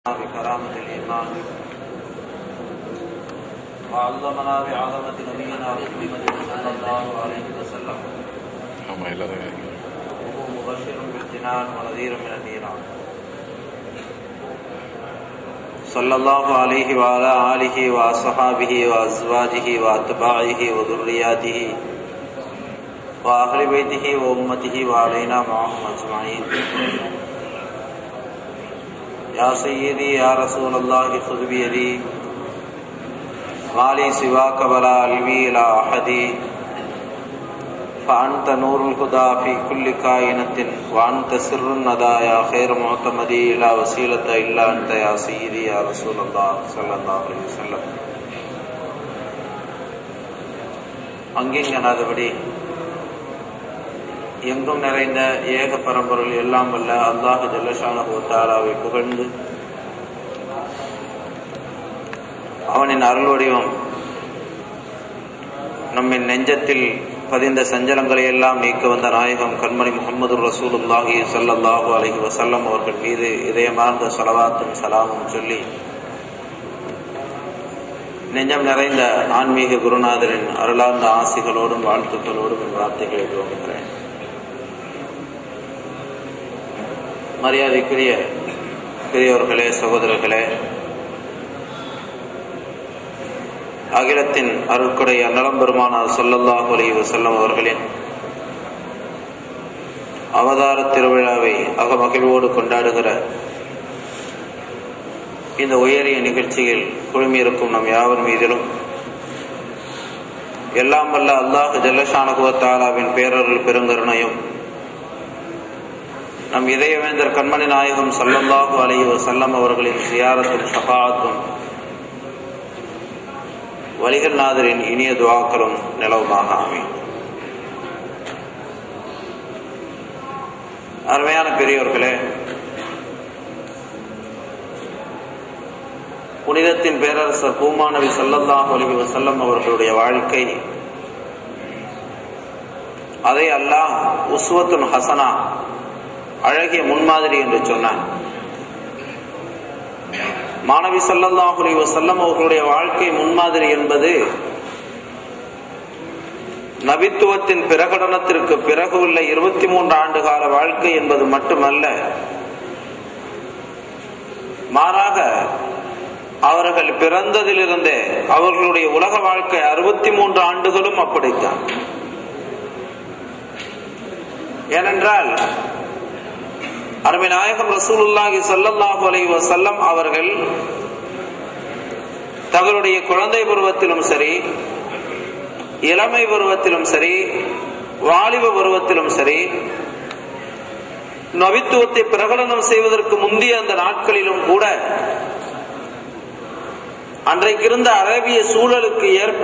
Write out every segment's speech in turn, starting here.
بكرامة الإيمان وعظمنا بعظمة نبينا محمد صلى الله عليه وسلم ஆமா எல்லாரும் وهو مبشر بالجنان ونذير من النيران صلى الله عليه وعلى آله وأصحابه وأزواجه وأتباعه وذرياته وأهل بيته وأمته وعلينا معهم أجمعين يا سيدي يا رسول الله خذ بيدي ما لي سواك ولا ألوي إلى أحد فأنت نور الهدى في كل كائنة وأنت سر الندى يا خير معتمدي لا وسيلة إلا أنت يا سيدي يا رسول الله صلى الله عليه وسلم அங்கிங்கனாதபடி எங்கும் நிறைந்த ஏக பரம்பொருள் எல்லாம் வல்ல அல்லாஹு ஜல்லஷானு தாலாவை புகழ்ந்து அவனின் அருள் வடிவம் நம்மின் நெஞ்சத்தில் பதிந்த சஞ்சலங்களை எல்லாம் நீக்க வந்த நாயகம் கண்மணி முகமது ரசூலுல்லாஹி ஸல்லல்லாஹு அலைஹி வஸல்லம் அவர்கள் மீது இதயமார்ந்த சலவாத்தும் சலாமும் சொல்லி நெஞ்சம் நிறைந்த ஆன்மீக குருநாதரின் அருளார்ந்த ஆசிகளோடும் வாழ்த்துக்களோடும் என் வார்த்தைகளை துவங்குகிறேன் மரியாதைக்குரிய பெரியோர்களே சகோதரர்களே அகிலத்தின் அருட்கொடை அந்நலம் பெருமானார் சொல்லல்லாஹு அலைஹி வஸல்லம் அவர்களின் அவதார திருவிழாவை அகமகிழ்வோடு கொண்டாடுகிற இந்த உயரிய நிகழ்ச்சியில் குழுமியிருக்கும் நம் யாவர் மீதிலும் எல்லாம் வல்ல அல்லாஹ் ஜல்லஷானகுவத்தாலாவின் பேரருள் பெருங்கருணையும் நம் இதயவேந்தர் கண்மணி நாயகம் சல்லல்லாஹு அலைஹி வஸல்லம் அவர்களின் சியாரத்தும் ஷஃபாத்தும் வலிகள் நாதரின் இனிய துவாக்களும் நிலவுமாக ஆமீன் அருமையான பெரியோர்களே புனிதத்தின் பேரரசர் பூமாநபி சல்லல்லாஹு அலைஹி வஸல்லம் அவர்களுடைய வாழ்க்கை அதை அல்லாஹ் உஸ்வத்துன் ஹசனா அழகிய முன்மாதிரி என்று சொன்னான் மாணவி சல்லல்லாஹுலி வசல்லம் அவர்களுடைய வாழ்க்கை முன்மாதிரி என்பது நபித்துவத்தின் பிரகடனத்திற்கு பிறகு உள்ள இருபத்தி மூன்று ஆண்டு கால வாழ்க்கை என்பது மட்டுமல்ல மாறாக அவர்கள் பிறந்ததிலிருந்தே அவர்களுடைய உலக வாழ்க்கை அறுபத்தி மூன்று ஆண்டுகளும் அப்படித்தான் ஏனென்றால் அருமை நாயகம் ரசூலுல்லாஹி சல்லல்லாஹு அலைஹி வஸல்லம் அவர்கள் தங்களுடைய குழந்தை பருவத்திலும் சரி இளமை பருவத்திலும் சரி வாலிப பருவத்திலும் சரி நபித்துவத்தை பிரகடனம் செய்வதற்கு முந்தைய அந்த நாட்களிலும் கூட அன்றைக்கு இருந்த அரேபிய சூழலுக்கு ஏற்ப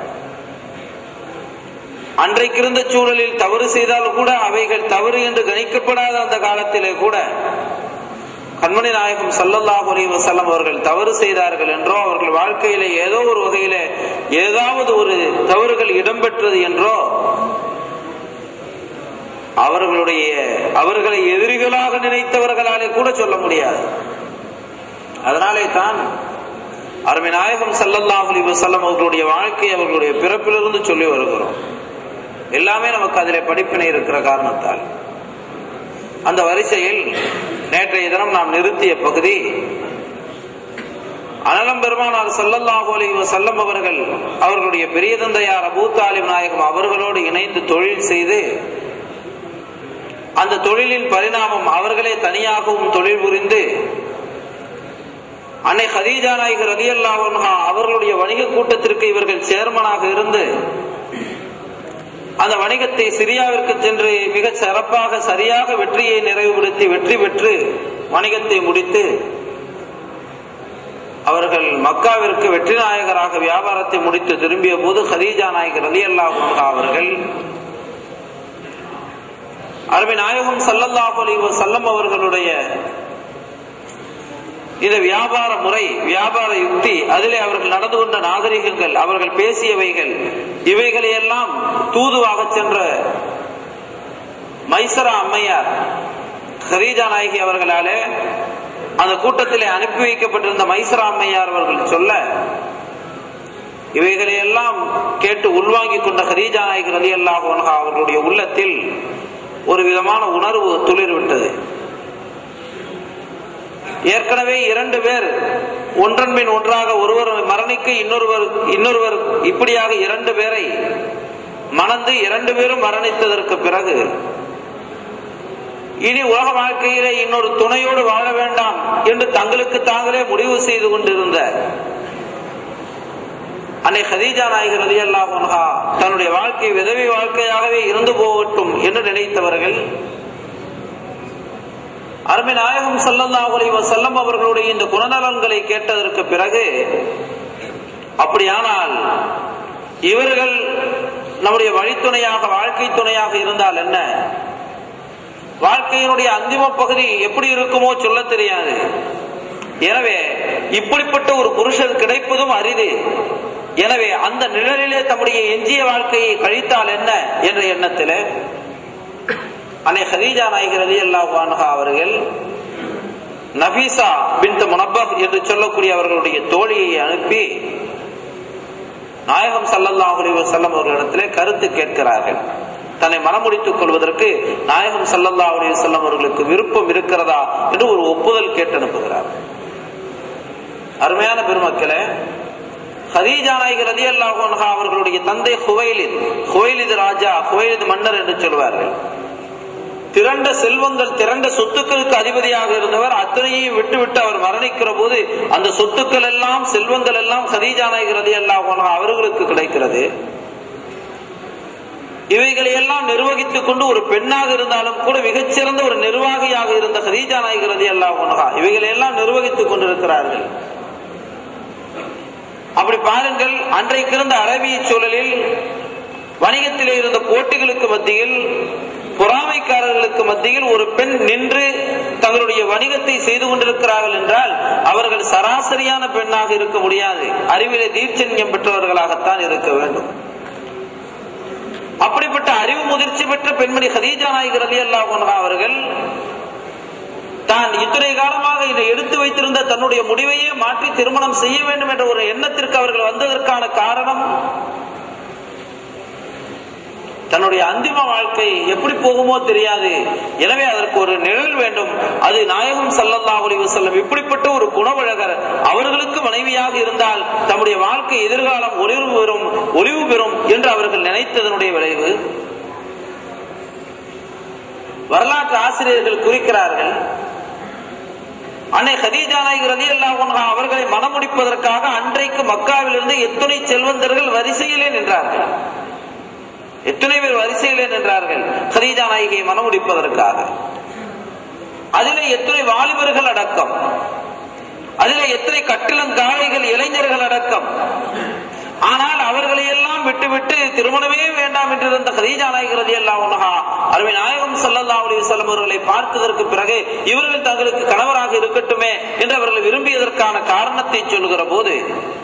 அன்றைக்கு இருந்த சூழலில் தவறு செய்தால் கூட அவைகள் தவறு என்று கணிக்கப்படாத அந்த காலத்திலே கூட கண்மணி நாயகம் சல்லல்லாஹு அலைஹி வஸல்லம் அவர்கள் தவறு செய்தார்கள் என்றோ அவர்கள் வாழ்க்கையிலே ஏதோ ஒரு வகையில ஏதாவது ஒரு தவறுகள் இடம்பெற்றது என்றோ அவர்களுடைய அவர்களை எதிரிகளாக நினைத்தவர்களாலே கூட சொல்ல முடியாது அதனாலே தான் அருமை நாயகம் சல்லல்லாஹு அலைஹி வஸல்லம் அவர்களுடைய வாழ்க்கை அவர்களுடைய பிறப்பிலிருந்து சொல்லி வருகிறோம் எல்லாமே நமக்கு அதில் படிப்பினை இருக்கிற காரணத்தால் அந்த வரிசையில் நேற்றைய தினம் நாம் நிறுத்திய பகுதி அனலம் பெருமானார் சல்லல்லாஹு அலைஹி வஸல்லம் அவர்கள் அவர்களுடைய பெரிய தந்தையார் அபூ தாலிப் நாயகம் அவர்களோடு இணைந்து தொழில் செய்து அந்த தொழிலின் பரிணாமம் அவர்களே தனியாகவும் தொழில் புரிந்து அன்னை ஹதீஜா நாயகர் அலி அல்லாஹா அவர்களுடைய வணிக கூட்டத்திற்கு இவர்கள் சேர்மனாக இருந்து அந்த வணிகத்தை சிரியாவிற்கு சென்று மிக சிறப்பாக சரியாக வெற்றியை நிறைவுபடுத்தி வெற்றி பெற்று வணிகத்தை முடித்து அவர்கள் மக்காவிற்கு வெற்றி நாயகராக வியாபாரத்தை முடித்து திரும்பிய போது ஹதீஜா நாயகர் அலி அல்லாஹ் அவர்கள் அருமை நாயகம் சல்லல்லாஹு அலி சல்லம் அவர்களுடைய இந்த வியாபார முறை வியாபார யுக்தி அதிலே அவர்கள் நடந்து கொண்ட நாகரிகங்கள் அவர்கள் பேசியவைகள் இவைகளையெல்லாம் தூதுவாக சென்ற மைசரா அம்மையார் ஹரீஜா நாயகி அவர்களாலே அந்த கூட்டத்திலே அனுப்பி வைக்கப்பட்டிருந்த மைசரா அம்மையார் அவர்கள் சொல்ல இவைகளை எல்லாம் கேட்டு உள்வாங்கிக் கொண்ட ஹரீஜா நாயக் ரதி அல்லாஹ் அவர்களுடைய உள்ளத்தில் ஒரு விதமான உணர்வு துளிர் விட்டது ஏற்கனவே இரண்டு பேர் ஒன்றன் பின் ஒன்றாக ஒருவர் மரணிக்க இன்னொருவர் இன்னொருவர் இப்படியாக இரண்டு பேரை மணந்து இரண்டு பேரும் மரணித்ததற்கு பிறகு இனி உலக வாழ்க்கையிலே இன்னொரு துணையோடு வாழ வேண்டாம் என்று தங்களுக்கு தாங்களே முடிவு செய்து கொண்டிருந்த அன்னை ஹதீஜா நாயகர் ரதி அல்லாஹா தன்னுடைய வாழ்க்கை விதவி வாழ்க்கையாகவே இருந்து போகட்டும் என்று நினைத்தவர்கள் அருமை நாயகம் சல்லல்லாஹு அலைஹி வஸல்லம் அவர்களுடைய இந்த குணநலன்களை கேட்டதற்கு பிறகு அப்படியானால் இவர்கள் நம்முடைய வழித்துணையாக வாழ்க்கை துணையாக இருந்தால் என்ன வாழ்க்கையினுடைய அந்திம பகுதி எப்படி இருக்குமோ சொல்ல தெரியாது எனவே இப்படிப்பட்ட ஒரு புருஷன் கிடைப்பதும் அரிது எனவே அந்த நிழலிலே தம்முடைய எஞ்சிய வாழ்க்கையை கழித்தால் என்ன என்ற எண்ணத்தில் அன்னை ஹதீஜா நாயகர் அலி அல்லாஹ் அவர்கள் நபீசா பின் முனப்பர் என்று சொல்லக்கூடிய அவர்களுடைய தோழியை அனுப்பி நாயகம் சல்லல்லாஹு அலைஹி வஸல்லம் அவர்களிடத்திலே கருத்து கேட்கிறார்கள் தன்னை மனமுடித்துக் கொள்வதற்கு நாயகம் சல்லல்லாஹு அலைஹி வஸல்லம் அவர்களுக்கு விருப்பம் இருக்கிறதா என்று ஒரு ஒப்புதல் கேட்டு அனுப்புகிறார் அருமையான பெருமக்களே ஹதீஜா நாயகர் ரதி அல்லாஹ் அவர்களுடைய தந்தை ஹுவைலித் ஹுவைலித் ராஜா ஹுவைலித் மன்னர் என்று சொல்வார்கள் திரண்ட செல்வங்கள் திரண்ட சொத்துக்களுக்கு அதிபதியாக இருந்தவர் அத்தனையையும் விட்டுவிட்டு அவர் மரணிக்கிற போது அந்த சொத்துக்கள் எல்லாம் செல்வங்கள் எல்லாம் ஹதீஜா நாயகர் ரதி அல்லாஹ் அவர்களுக்கு கிடைக்கிறது இவைகளை எல்லாம் நிர்வகித்துக் கொண்டு ஒரு பெண்ணாக இருந்தாலும் கூட மிகச்சிறந்த ஒரு நிர்வாகியாக இருந்த ஹதீஜா நாயகர் ரதி அல்லாஹ் இவைகளை எல்லாம் நிர்வகித்துக் கொண்டிருக்கிறார்கள் அப்படி பாருங்கள் அன்றைக்கு இருந்த அரபிய சூழலில் வணிகத்திலே இருந்த போட்டிகளுக்கு மத்தியில் பொறாமைக்காரர்களுக்கு மத்தியில் ஒரு பெண் நின்று தங்களுடைய வணிகத்தை செய்து கொண்டிருக்கிறார்கள் என்றால் அவர்கள் சராசரியான பெண்ணாக இருக்க முடியாது அறிவிலே தீர்ச்சன்யம் பெற்றவர்களாகத்தான் இருக்க வேண்டும் அப்படிப்பட்ட அறிவு முதிர்ச்சி பெற்ற பெண்மணி ஹதீஜா நாயகர் அலி அல்லாஹ் அவர்கள் தான் இத்தனை காலமாக இதை எடுத்து வைத்திருந்த தன்னுடைய முடிவையே மாற்றி திருமணம் செய்ய வேண்டும் என்ற ஒரு எண்ணத்திற்கு அவர்கள் வந்ததற்கான காரணம் தன்னுடைய அந்திம வாழ்க்கை எப்படி போகுமோ தெரியாது எனவே அதற்கு ஒரு நிழல் வேண்டும் அது நாயகம் சல்லல்லா ஒளிவு செல்லும் இப்படிப்பட்ட ஒரு குணவழகர் அவர்களுக்கு மனைவியாக இருந்தால் தம்முடைய வாழ்க்கை எதிர்காலம் ஒளிவு பெறும் ஒளிவு பெறும் என்று அவர்கள் நினைத்ததனுடைய விளைவு வரலாற்று ஆசிரியர்கள் குறிக்கிறார்கள் அன்னை ஹதீஜா நாயகர் ரதி அல்லாஹ் அவர்களை மனமுடிப்பதற்காக அன்றைக்கு மக்காவிலிருந்து எத்துணை செல்வந்தர்கள் வரிசையிலே நின்றார்கள் எத்தனை பேர் வரிசையிலே நின்றார்கள் ஹதீஜா நாயகியை மனமுடிப்பதற்காக அதிலே எத்தனை வாலிபர்கள் அடக்கம் அதிலே எத்தனை கட்டிலங்காளைகள் இளைஞர்கள் அடக்கம் ஆனால் அவர்களை எல்லாம் விட்டுவிட்டு திருமணமே வேண்டாம் என்று இருந்த ஹதீஜா நாயகரதி அல்லா உலகா அருமை நாயகம் சல்லல்லா அலி வல்லம் அவர்களை பார்த்ததற்கு பிறகு இவர்கள் தங்களுக்கு கணவராக இருக்கட்டுமே என்று அவர்கள் விரும்பியதற்கான காரணத்தை சொல்லுகிற போது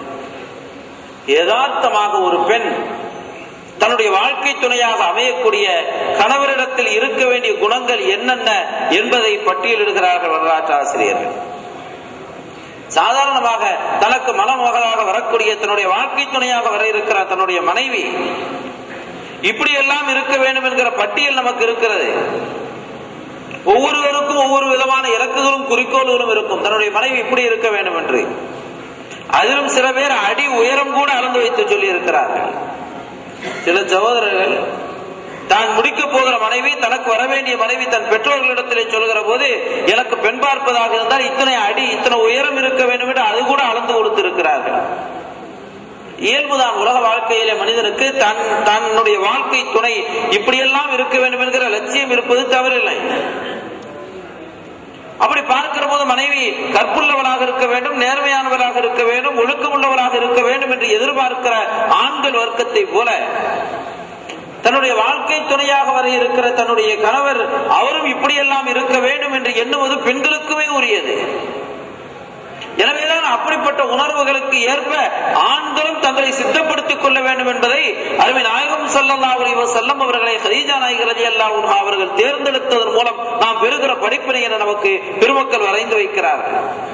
யதார்த்தமாக ஒரு பெண் தன்னுடைய வாழ்க்கை துணையாக அமையக்கூடிய கணவரிடத்தில் இருக்க வேண்டிய குணங்கள் என்னென்ன என்பதை பட்டியலிடுகிறார்கள் வரலாற்று ஆசிரியர்கள் சாதாரணமாக தனக்கு மனமகளாக வரக்கூடிய தன்னுடைய வாழ்க்கை துணையாக வர இருக்கிற தன்னுடைய மனைவி இப்படி எல்லாம் இருக்க வேண்டும் என்கிற பட்டியல் நமக்கு இருக்கிறது ஒவ்வொருவருக்கும் ஒவ்வொரு விதமான இலக்குகளும் குறிக்கோள்களும் இருக்கும் தன்னுடைய மனைவி இப்படி இருக்க வேண்டும் என்று அதிலும் சில பேர் அடி உயரம் கூட அளந்து வைத்து சொல்லி இருக்கிறார்கள் சில சகோதரர்கள் தான் முடிக்க போகிற மனைவி தனக்கு வர வேண்டிய மனைவி தன் பெற்றோர்களிடத்திலே சொல்கிற போது எனக்கு பெண் பார்ப்பதாக இருந்தால் இத்தனை அடி இத்தனை உயரம் இருக்க வேண்டும் என்று அது கூட அளந்து கொடுத்திருக்கிறார்கள் இயல்புதான் உலக வாழ்க்கையிலே மனிதனுக்கு தன் தன்னுடைய வாழ்க்கை துணை இப்படியெல்லாம் இருக்க வேண்டும் என்கிற லட்சியம் இருப்பது தவறில்லை அப்படி பார்க்கிற போது மனைவி கற்புள்ளவளாக இருக்க வேண்டும் நேர்மையானவராக இருக்க வேண்டும் ஒழுக்கமுள்ளவராக இருக்க வேண்டும் என்று எதிர்பார்க்கிற ஆண்கள் வர்க்கத்தை போல தன்னுடைய வாழ்க்கை துணையாக வர இருக்கிற தன்னுடைய கணவர் அவரும் இப்படியெல்லாம் இருக்க வேண்டும் என்று எண்ணுவது பெண்களுக்குமே உரியது எனவேதான் அப்படிப்பட்ட உணர்வுகளுக்கு ஏற்ப ஆண்களும் தங்களை சித்தப்படுத்திக் கொள்ள வேண்டும் என்பதை அருமை நாயகம் ஸல்லல்லாஹு அலைஹி வஸல்லம் அவர்களை ஹதீஜா நாயகர் ரலியல்லாஹு அன்ஹா அவர்கள் தேர்ந்தெடுத்ததன் மூலம் நாம் பெறுகிற படிப்பினை என நமக்கு பெருமக்கள் வரைந்து வைக்கிறார்கள்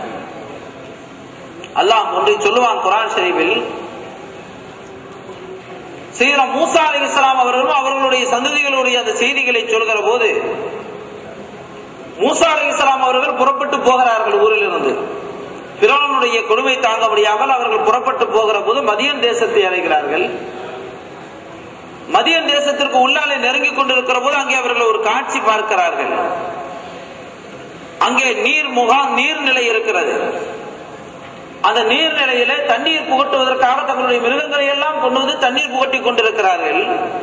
அல்லாஹ் ஒன்றை சொல்லுவான் குரான் ஷரீஃபில் சீரா மூசா அலி இஸ்லாம் அவர்களும் அவர்களுடைய சந்ததிகளுடைய அந்த செய்திகளை சொல்கிற போது மூசா அலி இஸ்லாம் அவர்கள் புறப்பட்டு போகிறார்கள் ஊரில் இருந்து பிறவனுடைய கொடுமை தாங்க முடியாமல் அவர்கள் புறப்பட்டு போகிற போது மதியன் தேசத்தை அடைகிறார்கள் மதியன் தேசத்திற்கு உள்ளாலே நெருங்கிக் கொண்டிருக்கிற போது அங்கே அவர்கள் ஒரு காட்சி பார்க்கிறார்கள் அங்கே நீர் முகாம் நீர்நிலை இருக்கிறது அந்த நீர்நிலையிலே தண்ணீர் புகட்டுவதற்காக தங்களுடைய மிருகங்களை எல்லாம் கொண்டு வந்து தண்ணீர் புகட்டி கொண்டிருக்கிறார்கள்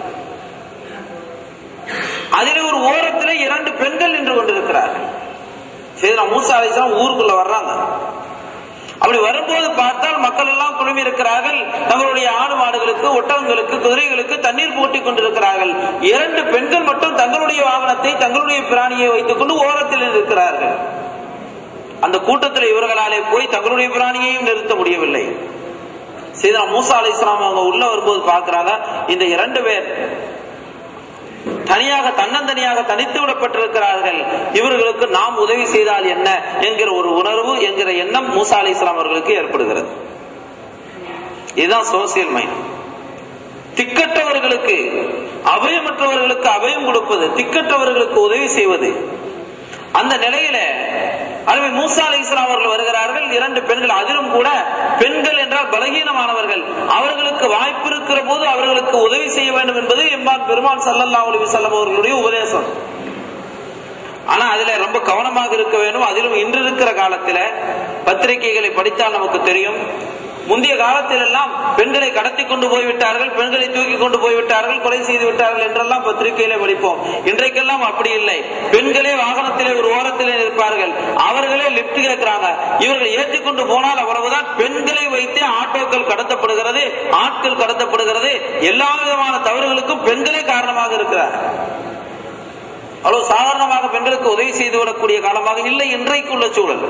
அதிலே ஒரு ஓரத்திலே இரண்டு பெண்கள் நின்று கொண்டிருக்கிறார்கள் சரி மூசா அலிஸ்லாம் ஊருக்குள்ள வர்றாங்க அப்படி வரும்போது பார்த்தால் மக்கள் எல்லாம் குழுமி இருக்கிறார்கள் தங்களுடைய ஆடு மாடுகளுக்கு ஒட்டகங்களுக்கு குதிரைகளுக்கு தண்ணீர் போட்டி கொண்டிருக்கிறார்கள் இரண்டு பெண்கள் மட்டும் தங்களுடைய வாகனத்தை தங்களுடைய பிராணியை வைத்துக் கொண்டு ஓரத்தில் இருக்கிறார்கள் அந்த கூட்டத்தில் இவர்களாலே போய் தங்களுடைய பிராணியையும் நிறுத்த முடியவில்லை சீதா மூசா அலி இஸ்லாம் அவங்க உள்ள வரும்போது பார்க்கிறாங்க இந்த இரண்டு பேர் தனியாக தன்னந்தனியாக தனித்து விடப்பட்டிருக்கிறார்கள் இவர்களுக்கு நாம் உதவி செய்தால் என்ன என்கிற ஒரு உணர்வு என்கிற எண்ணம் மூசா அலி இஸ்லாம் அவர்களுக்கு ஏற்படுகிறது இதுதான் சோசியல் மைண்ட் திக்கற்றவர்களுக்கு அபயமற்றவர்களுக்கு அபயம் கொடுப்பது திக்கற்றவர்களுக்கு உதவி செய்வது அந்த நிலையில அருமை மூசா அலி இஸ்லாம் அவர்கள் வருகிறார்கள் இரண்டு பெண்கள் அதிலும் கூட பெண்கள் என்றால் பலகீனமானவர்கள் அவர்களுக்கு வாய்ப்பு இருக்கிற போது அவர்களுக்கு உதவி செய்ய வேண்டும் என்பது எம்பான் பெருமான் சல்லல்லா அலி வசல்லம் அவர்களுடைய உபதேசம் ஆனா அதுல ரொம்ப கவனமாக இருக்க வேண்டும் அதிலும் இன்று இருக்கிற காலத்துல பத்திரிகைகளை படித்தால் நமக்கு தெரியும் முந்தைய காலத்தில் எல்லாம் பெண்களை கடத்தி கொண்டு போய்விட்டார்கள் பெண்களை தூக்கி கொண்டு போய்விட்டார்கள் கொலை செய்து விட்டார்கள் என்றெல்லாம் பத்திரிகையில படிப்போம் இன்றைக்கெல்லாம் அப்படி இல்லை பெண்களே வாகனத்திலே ஒரு ஓரத்திலே இருப்பார்கள் அவர்களே லிப்ட் கேட்கிறாங்க இவர்கள் ஏற்றிக்கொண்டு போனால் அவ்வளவுதான் பெண்களை வைத்தே ஆட்டோக்கள் கடத்தப்படுகிறது ஆட்கள் கடத்தப்படுகிறது எல்லா விதமான தவறுகளுக்கும் பெண்களே காரணமாக இருக்கிறார் அவ்வளவு சாதாரணமாக பெண்களுக்கு உதவி செய்து விடக்கூடிய காலமாக இல்லை இன்றைக்கு உள்ள சூழல்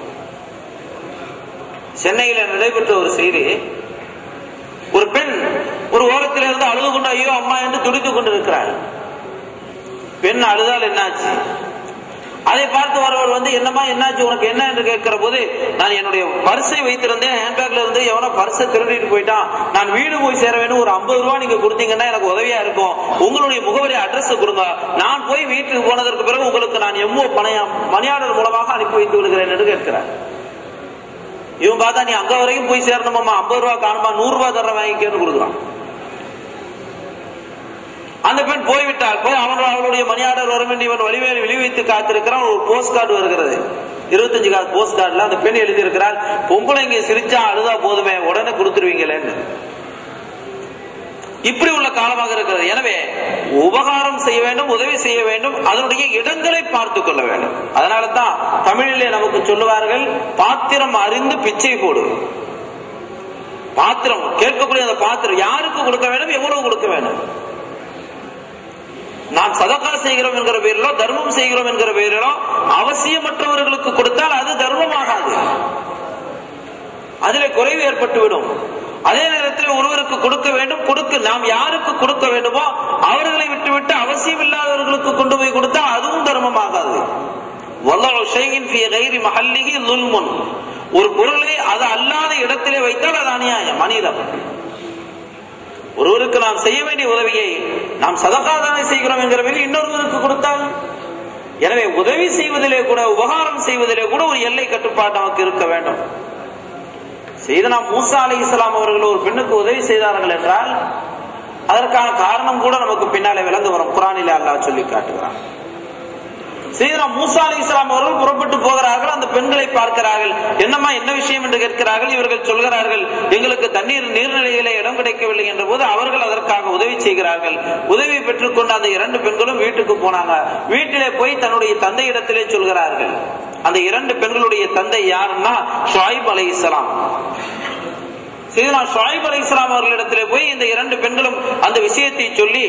சென்னையில நடைபெற்ற ஒரு செய்தி ஒரு பெண் ஒரு ஓரத்தில் இருந்து அழுது கொண்டு ஐயோ அம்மா என்று துடித்துக் கொண்டிருக்கிறார் பெண் அழுதால் என்னாச்சு அதை பார்த்து ஒருவர் வந்து என்னமா என்னாச்சு உனக்கு என்ன என்று கேட்கிற போது நான் என்னுடைய பர்ஸை வைத்திருந்தேன் ஹேண்ட்பேக்ல இருந்து எவனோ பர்ஸை திருடிட்டு போயிட்டான் நான் வீடு போய் சேர வேண்டும் ஒரு ஐம்பது ரூபாய் நீங்க கொடுத்தீங்கன்னா எனக்கு உதவியா இருக்கும் உங்களுடைய முகவரி அட்ரஸ் கொடுங்க நான் போய் வீட்டுக்கு போனதற்கு பிறகு உங்களுக்கு நான் எம்மோ பணையம் மணியாளர் மூலமாக அனுப்பி வைத்து விடுகிறேன் என்று கேட்கிறார் இவன் பார்த்தா நீ அங்க வரைக்கும் போய் சேரணுமாமா ஐம்பது ரூபா காணுமா நூறு ரூபாய் தர வாங்கிக்கன்னு கொடுக்குறான் அந்த பெண் போய்விட்டாள் போய் அவன் அவளுடைய மணியாடர் வரும் என்று இவன் வழிவேல் விழிவைத்து காத்திருக்கிறான் ஒரு போஸ்ட் கார்டு வருகிறது இருபத்தஞ்சு கார்டு போஸ்ட் கார்டுல அந்த பெண் எழுதியிருக்கிறாள் பொம்பளைங்க சிரிச்சா அழுதா போதுமே உடனே கொடுத்துருவீங்களேன்னு இப்படி உள்ள காலமாக இருக்கிறது எனவே உபகாரம் செய்ய வேண்டும் உதவி செய்ய வேண்டும் அதனுடைய இடங்களை பார்த்து கொள்ள வேண்டும் அதனால தான் தமிழிலே நமக்கு சொல்லுவார்கள் பாத்திரம் அறிந்து பிச்சை போடு பாத்திரம் கேட்கக்கூடிய அந்த பாத்திரம் யாருக்கு கொடுக்க வேண்டும் எவ்வளவு கொடுக்க வேண்டும் நாம் சதக்கா செய்கிறோம் என்கிற பேரிலோ தர்மம் செய்கிறோம் என்கிற பேரிலோ அவசியமற்றவர்களுக்கு கொடுத்தால் அது தர்மமாகாது அதிலே குறைவு ஏற்பட்டுவிடும் அதே நேரத்தில் ஒருவருக்கு கொடுக்க வேண்டும் கொடுக்க நாம் யாருக்கு கொடுக்க வேண்டுமோ அவர்களை விட்டுவிட்டு அவசியம் இல்லாதவர்களுக்கு கொண்டு போய் கொடுத்தா அதுவும் தர்மமாகாது ஒரு பொருளை அது அல்லாத இடத்திலே வைத்தால் அது அநியாயம் அநீதம் ஒருவருக்கு நாம் செய்ய வேண்டிய உதவியை நாம் சதகாதானை செய்கிறோம் என்கிற இன்னொருவருக்கு கொடுத்தால் எனவே உதவி செய்வதிலே கூட உபகாரம் செய்வதிலே கூட ஒரு எல்லை கட்டுப்பாடு நமக்கு இருக்க வேண்டும் செய்தனா மூசா அலி இஸ்லாம் அவர்கள் ஒரு பெண்ணுக்கு உதவி செய்தார்கள் என்றால் அதற்கான காரணம் கூட நமக்கு பின்னாலே விளங்க வரும் குரானிலே அல்லாஹ் சொல்லி காட்டுகிறான் சீதனா மூசா அலி இஸ்லாம் அவர்கள் புறப்பட்டு போகிறார்கள் அந்த பெண்களை பார்க்கிறார்கள் என்னம்மா என்ன விஷயம் என்று கேட்கிறார்கள் இவர்கள் சொல்கிறார்கள் எங்களுக்கு தண்ணீர் நீர்நிலையிலே இடம் கிடைக்கவில்லை என்ற போது அவர்கள் அதற்காக உதவி செய்கிறார்கள் உதவி பெற்றுக்கொண்ட அந்த இரண்டு பெண்களும் வீட்டுக்கு போனாங்க வீட்டிலே போய் தன்னுடைய தந்தை இடத்திலே சொல்கிறார்கள் அந்த இரண்டு பெண்களுடைய தந்தை யாருன்னா ஷாயிப் அலை இஸ்லாம் சீதனா ஷாயிப் அலை இஸ்லாம் அவர்களிடத்திலே போய் இந்த இரண்டு பெண்களும் அந்த விஷயத்தை சொல்லி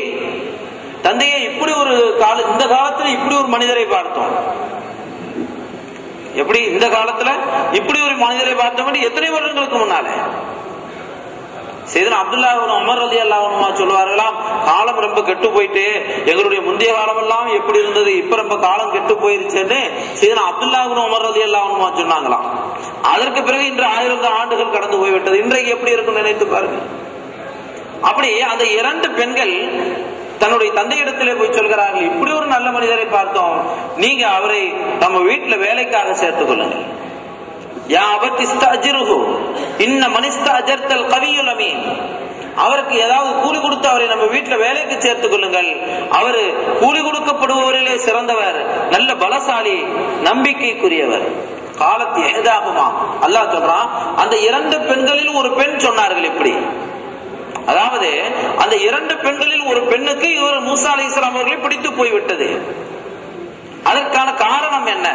தந்தையை இப்படி ஒரு கால இந்த காலத்தில் இப்படி ஒரு மனிதரை பார்த்தோம் எப்படி இந்த காலத்துல இப்படி ஒரு மனிதரை பார்த்தோம் எத்தனை வருடங்களுக்கு முன்னாலே செய்தனா அப்துல்லா உமர் ரதி அல்லாஹ் சொல்லுவார்களாம் காலம் ரொம்ப கெட்டு போயிட்டு எங்களுடைய முந்தைய காலம் எல்லாம் எப்படி இருந்தது இப்ப ரொம்ப காலம் கெட்டு போயிருச்சுன்னு செய்தனா அப்துல்லா உமர் ரதி அல்லாஹ் சொன்னாங்களாம் அதற்கு பிறகு இன்று ஆயிரம் ஆண்டுகள் கடந்து போய்விட்டது இன்றைக்கு எப்படி இருக்கும் நினைத்து பாருங்க அப்படி அந்த இரண்டு பெண்கள் தன்னுடைய தந்தையிடத்திலே போய் சொல்கிறார்கள் இப்படி ஒரு நல்ல மனிதரை பார்த்தோம் நீங்க அவரை நம்ம வீட்டுல வேலைக்காக சேர்த்துக் கொள்ளுங்கள் யா அபத் இஸ்தஅஜிருஹு இன்ன மன் இஸ்தஅஜர்தல் கவியுல் அமீன் அவருக்கு ஏதாவது கூலி கொடுத்து அவரை நம்ம வீட்டுல வேலைக்கு சேர்த்துக் கொள்ளுங்கள் அவரு கூலி கொடுக்கப்படுபவரிலே சிறந்தவர் நல்ல பலசாலி நம்பிக்கைக்குரியவர் காலத்து எஹதாகுமா அல்லாஹ் சொல்றான் அந்த இரண்டு பெண்களில் ஒரு பெண் சொன்னார்கள் இப்படி அதாவது அந்த இரண்டு பெண்களில் ஒரு பெண்ணுக்கு இவர் மூசா அலி இஸ்லாம் அவர்களை பிடித்து போய்விட்டது அதற்கான காரணம் என்ன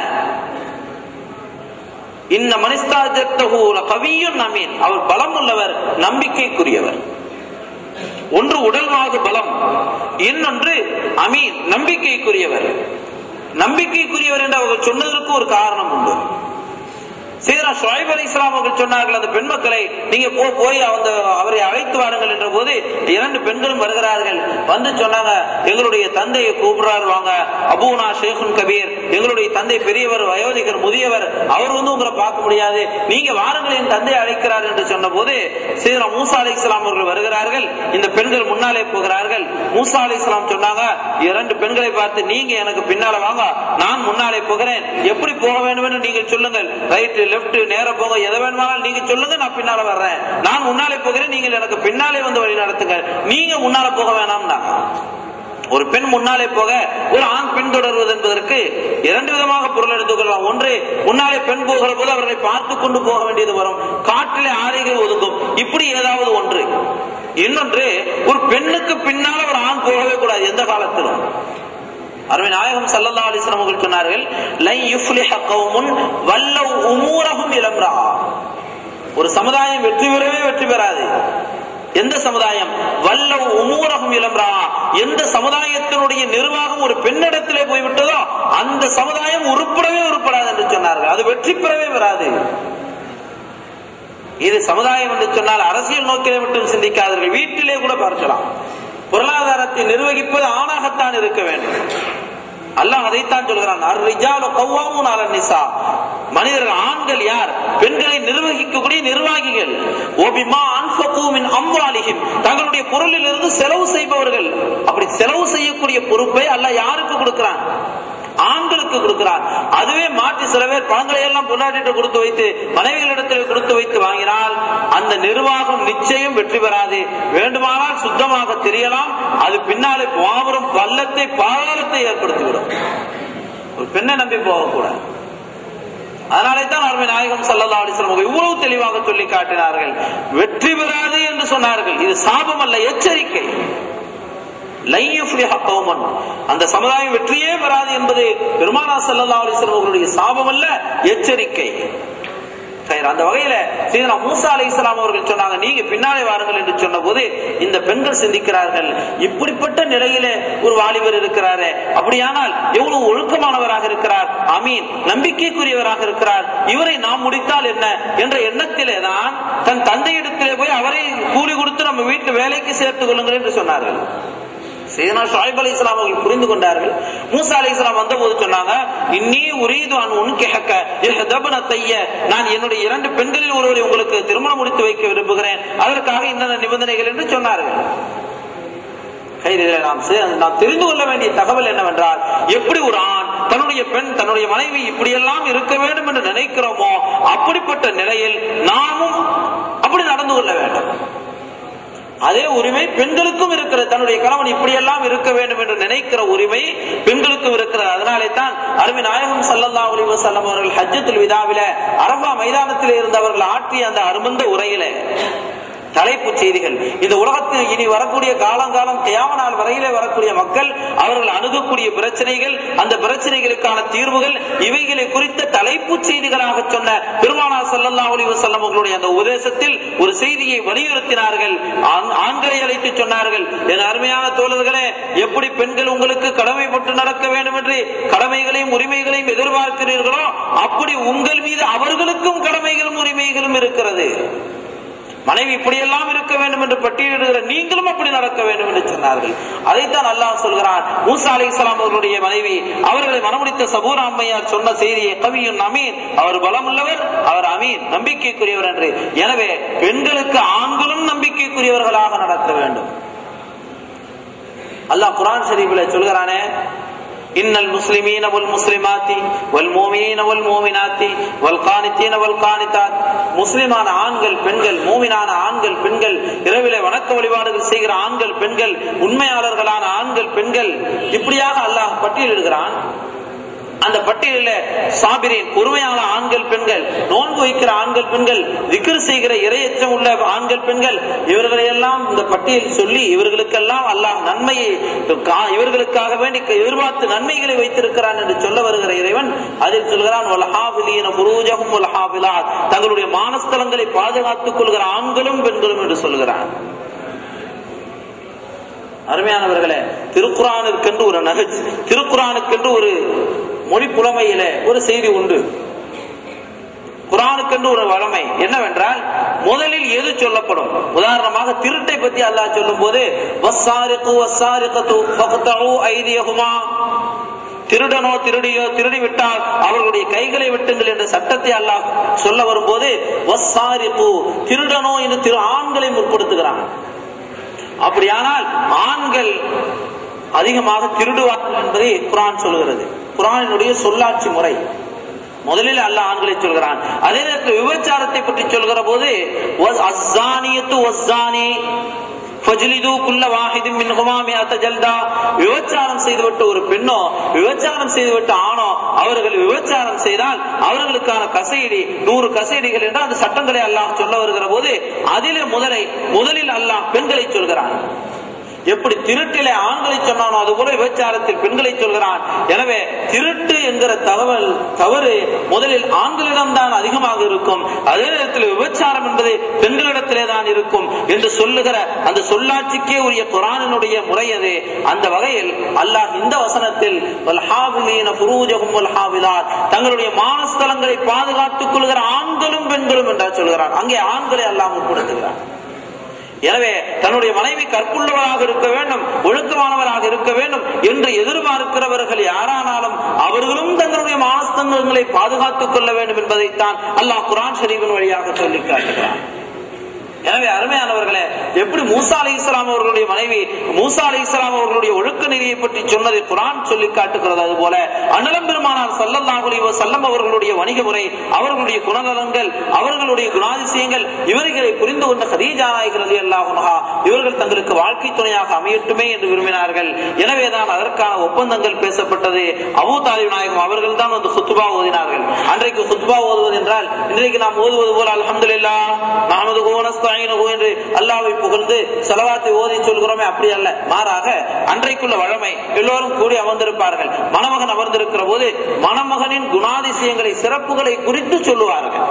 இந்த மனிஸ்தாஜத்தகூல கவியும் நமீன் அவர் பலம் உள்ளவர் நம்பிக்கைக்குரியவர் ஒன்று உடல்வாகு பலம் இன்னொன்று அமீன் நம்பிக்கைக்குரியவர் நம்பிக்கைக்குரியவர் என்று அவர்கள் சொன்னதற்கு ஒரு காரணம் உண்டு சீதனா ஷுவைப் அலி இஸ்லாம் அவர்கள் சொன்னார்கள் அந்த பெண் மக்களை நீங்க போ போய் அந்த அவரை அழைத்து வாருங்கள் என்ற போது இரண்டு பெண்களும் வருகிறார்கள் வந்து சொன்னாங்க எங்களுடைய தந்தையை கூப்பிடுறாரு வாங்க அபூனா ஷேகுன் கபீர் எங்களுடைய தந்தை பெரியவர் வயோதிகர் முதியவர் அவர் வந்து உங்களை பார்க்க முடியாது நீங்க வாருங்கள் என் தந்தை அழைக்கிறார் என்று சொன்ன போது சீதனா மூசா அலி இஸ்லாம் அவர்கள் வருகிறார்கள் இந்த பெண்கள் முன்னாலே போகிறார்கள் மூசா அலி இஸ்லாம் சொன்னாங்க இரண்டு பெண்களை பார்த்து நீங்க எனக்கு பின்னால வாங்க நான் முன்னாலே போகிறேன் எப்படி போக வேண்டும் என்று நீங்கள் சொல்லுங்கள் ரைட் லெப்ட் நேர போக எதை வேணுமானாலும் நீங்க சொல்லுங்க நான் பின்னால வர்றேன் நான் முன்னாலே போகிறேன் நீங்கள் எனக்கு பின்னாலே வந்து வழி நடத்துங்க நீங்க முன்னால போக வேணாம்னா ஒரு பெண் முன்னாலே போக ஒரு ஆண் பெண் தொடர்வது என்பதற்கு இரண்டு விதமாக பொருள் எடுத்துக் கொள்ளலாம் ஒன்று முன்னாலே பெண் போகிற போது அவர்களை பார்த்து கொண்டு போக வேண்டியது வரும் காட்டிலே ஆரைகள் ஒதுங்கும் இப்படி ஏதாவது ஒன்று இன்னொன்று ஒரு பெண்ணுக்கு பின்னால ஒரு ஆண் போகவே கூடாது எந்த காலத்திலும் அருமை நாயகம் சல்லல்லா அலிஸ்லாம் அவர்கள் சொன்னார்கள் லை யுஃப்லிஹ கௌமுன் வல்லவ் உமூரஹும் இளம்ரா ஒரு சமுதாயம் வெற்றி பெறவே வெற்றி பெறாது எந்த சமுதாயம் வல்லவ் உமூரகம் இளம்ரா எந்த சமுதாயத்தினுடைய நிர்வாகம் ஒரு பெண்ணிடத்திலே போய்விட்டதோ அந்த சமுதாயம் உருப்படவே உருப்படாது என்று சொன்னார்கள் அது வெற்றி பெறவே பெறாது இது சமுதாயம் என்று சொன்னால் அரசியல் நோக்கிலே மட்டும் சிந்திக்காதீர்கள் வீட்டிலே கூட பார்க்கலாம் பொருளாதாரத்தை நிர்வகிப்பது ஆணாகத்தான் இருக்க வேண்டும் அல்லாஹ் அதைத்தான் சொல்கிறான் அர்ரிஜாலு கவ்வாமுன் அலன் நிசா மனிதர்கள் ஆண்கள் யார் பெண்களை நிர்வகிக்கக்கூடிய நிர்வாகிகள் ஓபிமா அன்ஃபகு மின் அம்வாலிஹிம் தங்களுடைய பொருளில் இருந்து செலவு செய்பவர்கள் அப்படி செலவு செய்யக்கூடிய பொறுப்பை அல்லாஹ் யாருக்கு கொடுக்கிறான் ஆண்களுக்கு கொடுக்கிறார் அதுவே மாற்றி சில பேர் பணங்களை எல்லாம் பொண்டாட்டிட்டு கொடுத்து வைத்து மனைவிகளிடத்தில் கொடுத்து வைத்து வாங்கினால் அந்த நிர்வாகம் நிச்சயம் வெற்றி பெறாது வேண்டுமானால் சுத்தமாக தெரியலாம் அது பின்னாலே மாபெரும் பள்ளத்தை பாதாளத்தை ஏற்படுத்திவிடும் ஒரு பெண்ணை நம்பி போகக்கூடாது அதனாலே தான் அருமை நாயகம் சல்லல்லா அலிஸ்லாம் இவ்வளவு தெளிவாக சொல்லி காட்டினார்கள் வெற்றி பெறாது என்று சொன்னார்கள் இது சாபம் அல்ல எச்சரிக்கை அந்த சமுதாயம் வெற்றியே வராது என்பது பெருமானா சல்லா அலிஸ்லாம் அவர்களுடைய சாபம் அல்ல எச்சரிக்கை அந்த வகையில சீதனா மூசா அலி இஸ்லாம் அவர்கள் சொன்னாங்க நீங்க பின்னாலே வாருங்கள் என்று சொன்ன போது இந்த பெண்கள் சிந்திக்கிறார்கள் இப்படிப்பட்ட நிலையில ஒரு வாலிபர் இருக்கிறாரு அப்படியானால் எவ்வளவு ஒழுக்கமானவராக இருக்கிறார் அமீன் நம்பிக்கைக்குரியவராக இருக்கிறார் இவரை நாம் முடித்தால் என்ன என்ற எண்ணத்திலே தான் தன் தந்தையிடத்திலே போய் அவரை கூலி கொடுத்து நம்ம வீட்டு வேலைக்கு சேர்த்துக் கொள்ளுங்கள் என்று சொன்னார்கள் சீனா ஷாயிப் அலி இஸ்லாம் அவர்கள் புரிந்து கொண்டார்கள் மூசா அலி இஸ்லாம் வந்த போது சொன்னாங்க இன்னி உரீது அன் உன் கிழக்க தைய நான் என்னுடைய இரண்டு பெண்களில் ஒருவரை உங்களுக்கு திருமணம் முடித்து வைக்க விரும்புகிறேன் அதற்காக இன்னென்ன நிபந்தனைகள் என்று சொன்னார்கள் நாம் நாம் தெரிந்து கொள்ள வேண்டிய தகவல் என்னவென்றால் எப்படி ஒரு ஆண் தன்னுடைய பெண் தன்னுடைய மனைவி இப்படியெல்லாம் இருக்க வேண்டும் என்று நினைக்கிறோமோ அப்படிப்பட்ட நிலையில் நாமும் அப்படி நடந்து கொள்ள வேண்டும் அதே உரிமை பெண்களுக்கும் இருக்கிறது தன்னுடைய கணவன் இப்படியெல்லாம் இருக்க வேண்டும் என்று நினைக்கிற உரிமை பெண்களுக்கும் இருக்கிறது அதனாலே தான் அருமை நாயகம் சல்லல்லா அலி வசல்லம் அவர்கள் ஹஜ்ஜத்துல் விதாவில அரபா மைதானத்தில் இருந்தவர்கள் ஆற்றிய அந்த அருமந்த உரையில தலைப்புச் செய்திகள் இந்த உலகத்தில் இனி வரக்கூடிய காலங்காலம் கியாம நாள் வரையிலே வரக்கூடிய மக்கள் அவர்கள் அணுகக்கூடிய பிரச்சனைகள் அந்த பிரச்சனைகளுக்கான தீர்வுகள் இவைகளை குறித்த தலைப்புச் செய்திகளாக சொன்ன பெருமானார் ஸல்லல்லாஹு அலைஹி வஸல்லம் அவர்களுடைய அந்த உபதேசத்தில் ஒரு செய்தியை வலியுறுத்தினார்கள் ஆண்- ஆண்களை அழைத்து சொன்னார்கள் என் அருமையான தோழர்களே எப்படி பெண்கள் உங்களுக்கு கடமைப்பட்டு நடக்க வேண்டும் என்று கடமைகளையும் உரிமைகளையும் எதிர்பார்க்கிறீர்களோ அப்படி உங்கள் மீது அவர்களுக்கும் கடமைகளும் உரிமைகளும் இருக்கிறது மனைவி இப்படியெல்லாம் இருக்க வேண்டும் என்று பட்டியலிடுகிற நீங்களும் அப்படி நடக்க வேண்டும் என்று சொன்னார்கள் அதைத்தான் அல்லாஹ் சொல்கிறான் மூசா அலை அவர்களுடைய மனைவி அவர்களை மனமுடித்த சபூர் அம்மையார் சொன்ன செய்தியை கவியும் அமீன் அவர் பலமுள்ளவர் அவர் அமீன் நம்பிக்கைக்குரியவர் என்று எனவே பெண்களுக்கு ஆண்களும் நம்பிக்கைக்குரியவர்களாக நடக்க வேண்டும் அல்லாஹ் குரான் ஷரீஃபில் சொல்கிறானே إن المسلمين والمسلمات والمؤمنين والمؤمنات والقانتين والقانتات முஸ்லிமான ஆண்கள் பெண்கள் மூமினான ஆண்கள் பெண்கள் இரவிலே வணக்க வழிபாடுகள் செய்கிற ஆண்கள் பெண்கள் உண்மையாளர்களான ஆண்கள் பெண்கள் இப்படியாக அல்லாஹ் பட்டியலிடுகிறான் அந்த பட்டியலில் சாபிரின் பொறுமையான ஆண்கள் பெண்கள் நோன்பு வைக்கிற ஆண்கள் பெண்கள் விக்கிர் செய்கிற இரையச்சம் உள்ள ஆண்கள் பெண்கள் இவர்களை எல்லாம் இந்த பட்டியல் சொல்லி இவர்களுக்கெல்லாம் அல்லாஹ் நன்மையை கா- இவர்களுக்காக வேண்டி எதிர்பார்த்து நன்மைகளை வைத்திருக்கிறான் என்று சொல்ல வருகிற இறைவன் அதில் சொல்கிறான் வல்ஹாபிலீன புரூஜகும் வல்ஹாபிலாத் தங்களுடைய மானஸ்தலங்களை பாதுகாத்துக் கொள்கிற ஆண்களும் பெண்களும் என்று சொல்கிறான் அருமையானவர்களே திருக்குறானுக்கென்று ஒரு நகை திருக்குறானுக்கென்று ஒரு மொழி புலமையில ஒரு செய்தி உண்டு குரானுக்கென்று ஒரு வளமை என்னவென்றால் முதலில் எது சொல்லப்படும் உதாரணமாக திருட்டை பத்தி அல்லாஹ் சொல்லும் போது வஸ்ஸாரிகு வஸ்ஸாரிகத்து ஃபக்தஉ ஐதியஹுமா திருடனோ திருடியோ திருடி விட்டால் அவர்களுடைய கைகளை வெட்டுங்கள் என்ற சட்டத்தை அல்லாஹ் சொல்ல வரும்போது வஸ்ஸாரிகு திருடனோ என்று திரு ஆண்களை முற்படுத்துகிறான் அப்படியானால் ஆண்கள் அதிகமாக திருடுவார்கள் என்பதை குரான் சொல்கிறது குரானினுடைய சொல்லாட்சி முறை முதலில் அல்லாஹ் ஆண்களை சொல்கிறான் அதே நேரத்தில் விபச்சாரத்தை பற்றி சொல்கிற போது "வஸ் அஸ்ஸானியத்து வஸ்ஸானி ஃபஜ்லிது குல்ல வாஹிதின் மின்ஹுமா மிஅத ஜல்தா விபச்சாரம் செய்துவிட்ட ஒரு பெண்ணோ விபச்சாரம் செய்துவிட்ட ஆணோ அவர்கள் விபச்சாரம் செய்தால் அவர்களுக்கான கசையடி நூறு கசையடிகள் என்று அந்த சட்டங்களை அல்லாஹ் சொல்ல வருகிற போது அதிலே முதலை முதலில் அல்லாஹ் பெண்களை சொல்கிறான் எப்படி திருட்டிலே ஆண்களை சொன்னானோ அதுபோல விபச்சாரத்தில் பெண்களை சொல்கிறான் எனவே திருட்டு என்கிற தகவல் தவறு முதலில் ஆண்களிடம்தான் அதிகமாக இருக்கும் அதே நேரத்தில் விபச்சாரம் என்பது பெண்களிடத்திலே தான் இருக்கும் என்று சொல்லுகிற அந்த சொல்லாட்சிக்கே உரிய குரானினுடைய முறை அது அந்த வகையில் அல்லாஹ் இந்த வசனத்தில் வல்ஹாபிலீன ஃபுரூஜஹும் வல்ஹாபிலாத் தங்களுடைய மானஸ்தலங்களை பாதுகாத்துக் கொள்கிற ஆண்களும் பெண்களும் என்றால் சொல்கிறான் அங்கே ஆண்களை அல்லாஹ் முற்படுத்துகிறார் எனவே தன்னுடைய மனைவி கற்புள்ளவராக இருக்க வேண்டும் ஒழுக்கமானவராக இருக்க வேண்டும் என்று எதிர்பார்க்கிறவர்கள் யாரானாலும் அவர்களும் தங்களுடைய மானஸ்தங்களை பாதுகாத்துக் கொள்ள வேண்டும் என்பதைத்தான் அல்லாஹ் குரான் ஷரீஃபின் வழியாக சொல்லி காட்டுகிறான் எனவே அருமையானவர்களே எப்படி மூசா அலி இஸ்லாம் அவர்களுடைய மனைவி மூசா அலி இஸ்லாம் அவர்களுடைய ஒழுக்க நெறியை பற்றி சொன்னதை குரான் சொல்லி காட்டுகிறது அது போல அனலம் பெருமானார் சல்லல்லாஹு அலைஹி வஸல்லம் அவர்களுடைய வணிக முறை அவர்களுடைய குணநலன்கள் அவர்களுடைய குணாதிசயங்கள் இவர்களை புரிந்து கொண்ட ஹதீஜா நாயகிறது அல்லாஹுனஹா இவர்கள் தங்களுக்கு வாழ்க்கை துணையாக அமையட்டுமே என்று விரும்பினார்கள் எனவேதான் அதற்கான ஒப்பந்தங்கள் பேசப்பட்டது அபூ தாலிப் நாயகம் அவர்கள் தான் வந்து ஹுத்துபா ஓதினார்கள் அன்றைக்கு ஹுத்துபா ஓதுவது என்றால் இன்றைக்கு நாம் ஓதுவது போல அல்ஹம்துலில்லாஹ் நாமது நஸ்தாயினஹு என்று அல்லாஹ்வை புகழ்ந்து ஸலவாத்தை ஓதி சொல்கிறோமே அப்படி அல்ல மாறாக அன்றைக்குள்ள வழமை எல்லோரும் கூடி அமர்ந்திருப்பார்கள் மணமகன் அமர்ந்திருக்கிற போது மணமகனின் குணாதிசயங்களை சிறப்புகளை குறித்து சொல்லுவார்கள்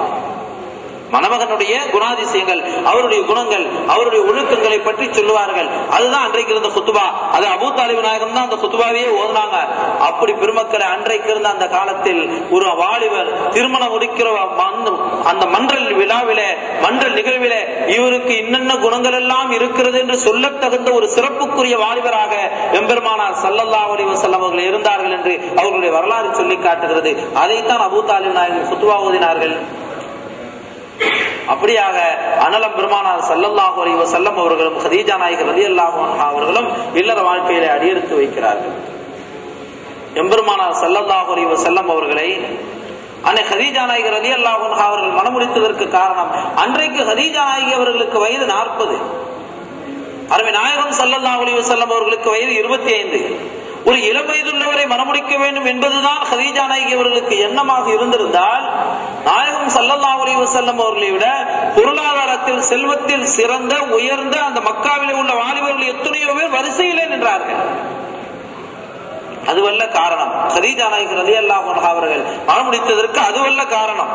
மணமகனுடைய குணாதிசயங்கள் அவருடைய குணங்கள் அவருடைய ஒழுக்கங்களை பற்றி சொல்லுவார்கள் அதுதான் அன்றைக்கு இருந்த குத்துபா அது அபூ தாலிபு நாயகம் தான் அந்த குத்துபாவையே ஓதுனாங்க அப்படி பெருமக்களை அன்றைக்கு இருந்த அந்த காலத்தில் ஒரு வாலிபர் திருமணம் முடிக்கிற அந்த- அந்த மன்றல் விழாவிலே மன்றல் நிகழ்விலே இவருக்கு இன்னென்ன குணங்கள் எல்லாம் இருக்கிறது என்று சொல்லத் தகுந்த ஒரு சிறப்புக்குரிய வாலிபராக எம்பெருமானார் சல்லல்லாஹு அலைஹி வஸல்லம் அவர்கள் இருந்தார்கள் என்று அவர்களுடைய வரலாறு சொல்லி காட்டுகிறது அதைத்தான் அபூ தாலிப் நாயகம் குத்துபா ஓதினார்கள் அப்படியாக அனலம் பெருமானார் சல்லல்லாஹு அலைஹி வஸல்லம் அவர்களும் ஹதீஜா நாயகர் ரலியல்லாஹு அன்ஹா அவர்களும் இல்லற வாழ்க்கையிலே அடியெடுத்து வைக்கிறார்கள் எம்பெருமானார் சல்லல்லாஹு அலைஹி வஸல்லம் அவர்களை அன்னை ஹதீஜா நாயகர் ரலியல்லாஹு அன்ஹா அவர்கள் மனமுடித்ததற்கு காரணம் அன்றைக்கு ஹதீஜா நாயகி அவர்களுக்கு வயது நாற்பது அருமை நாயகம் சல்லல்லாஹு அலைஹி வஸல்லம் அவர்களுக்கு வயது இருபத்தி ஐந்து ஒரு இளம் வயதுள்ளவரை மனமுடிக்க வேண்டும் என்பதுதான் ஹதீஜா நாயகி அவர்களுக்கு எண்ணமாக இருந்திருந்தால் நாயகம் சல்லல்லா அலி வசல்லம் அவர்களை விட பொருளாதாரத்தில் செல்வத்தில் சிறந்த உயர்ந்த அந்த மக்காவிலே உள்ள வாலிபர்கள் எத்தனையோ பேர் வரிசையிலே நின்றார்கள் அதுவல்ல காரணம் ஹதீஜா நாயகர் அலி அல்லாஹ் அவர்கள் மனமுடித்ததற்கு அதுவல்ல காரணம்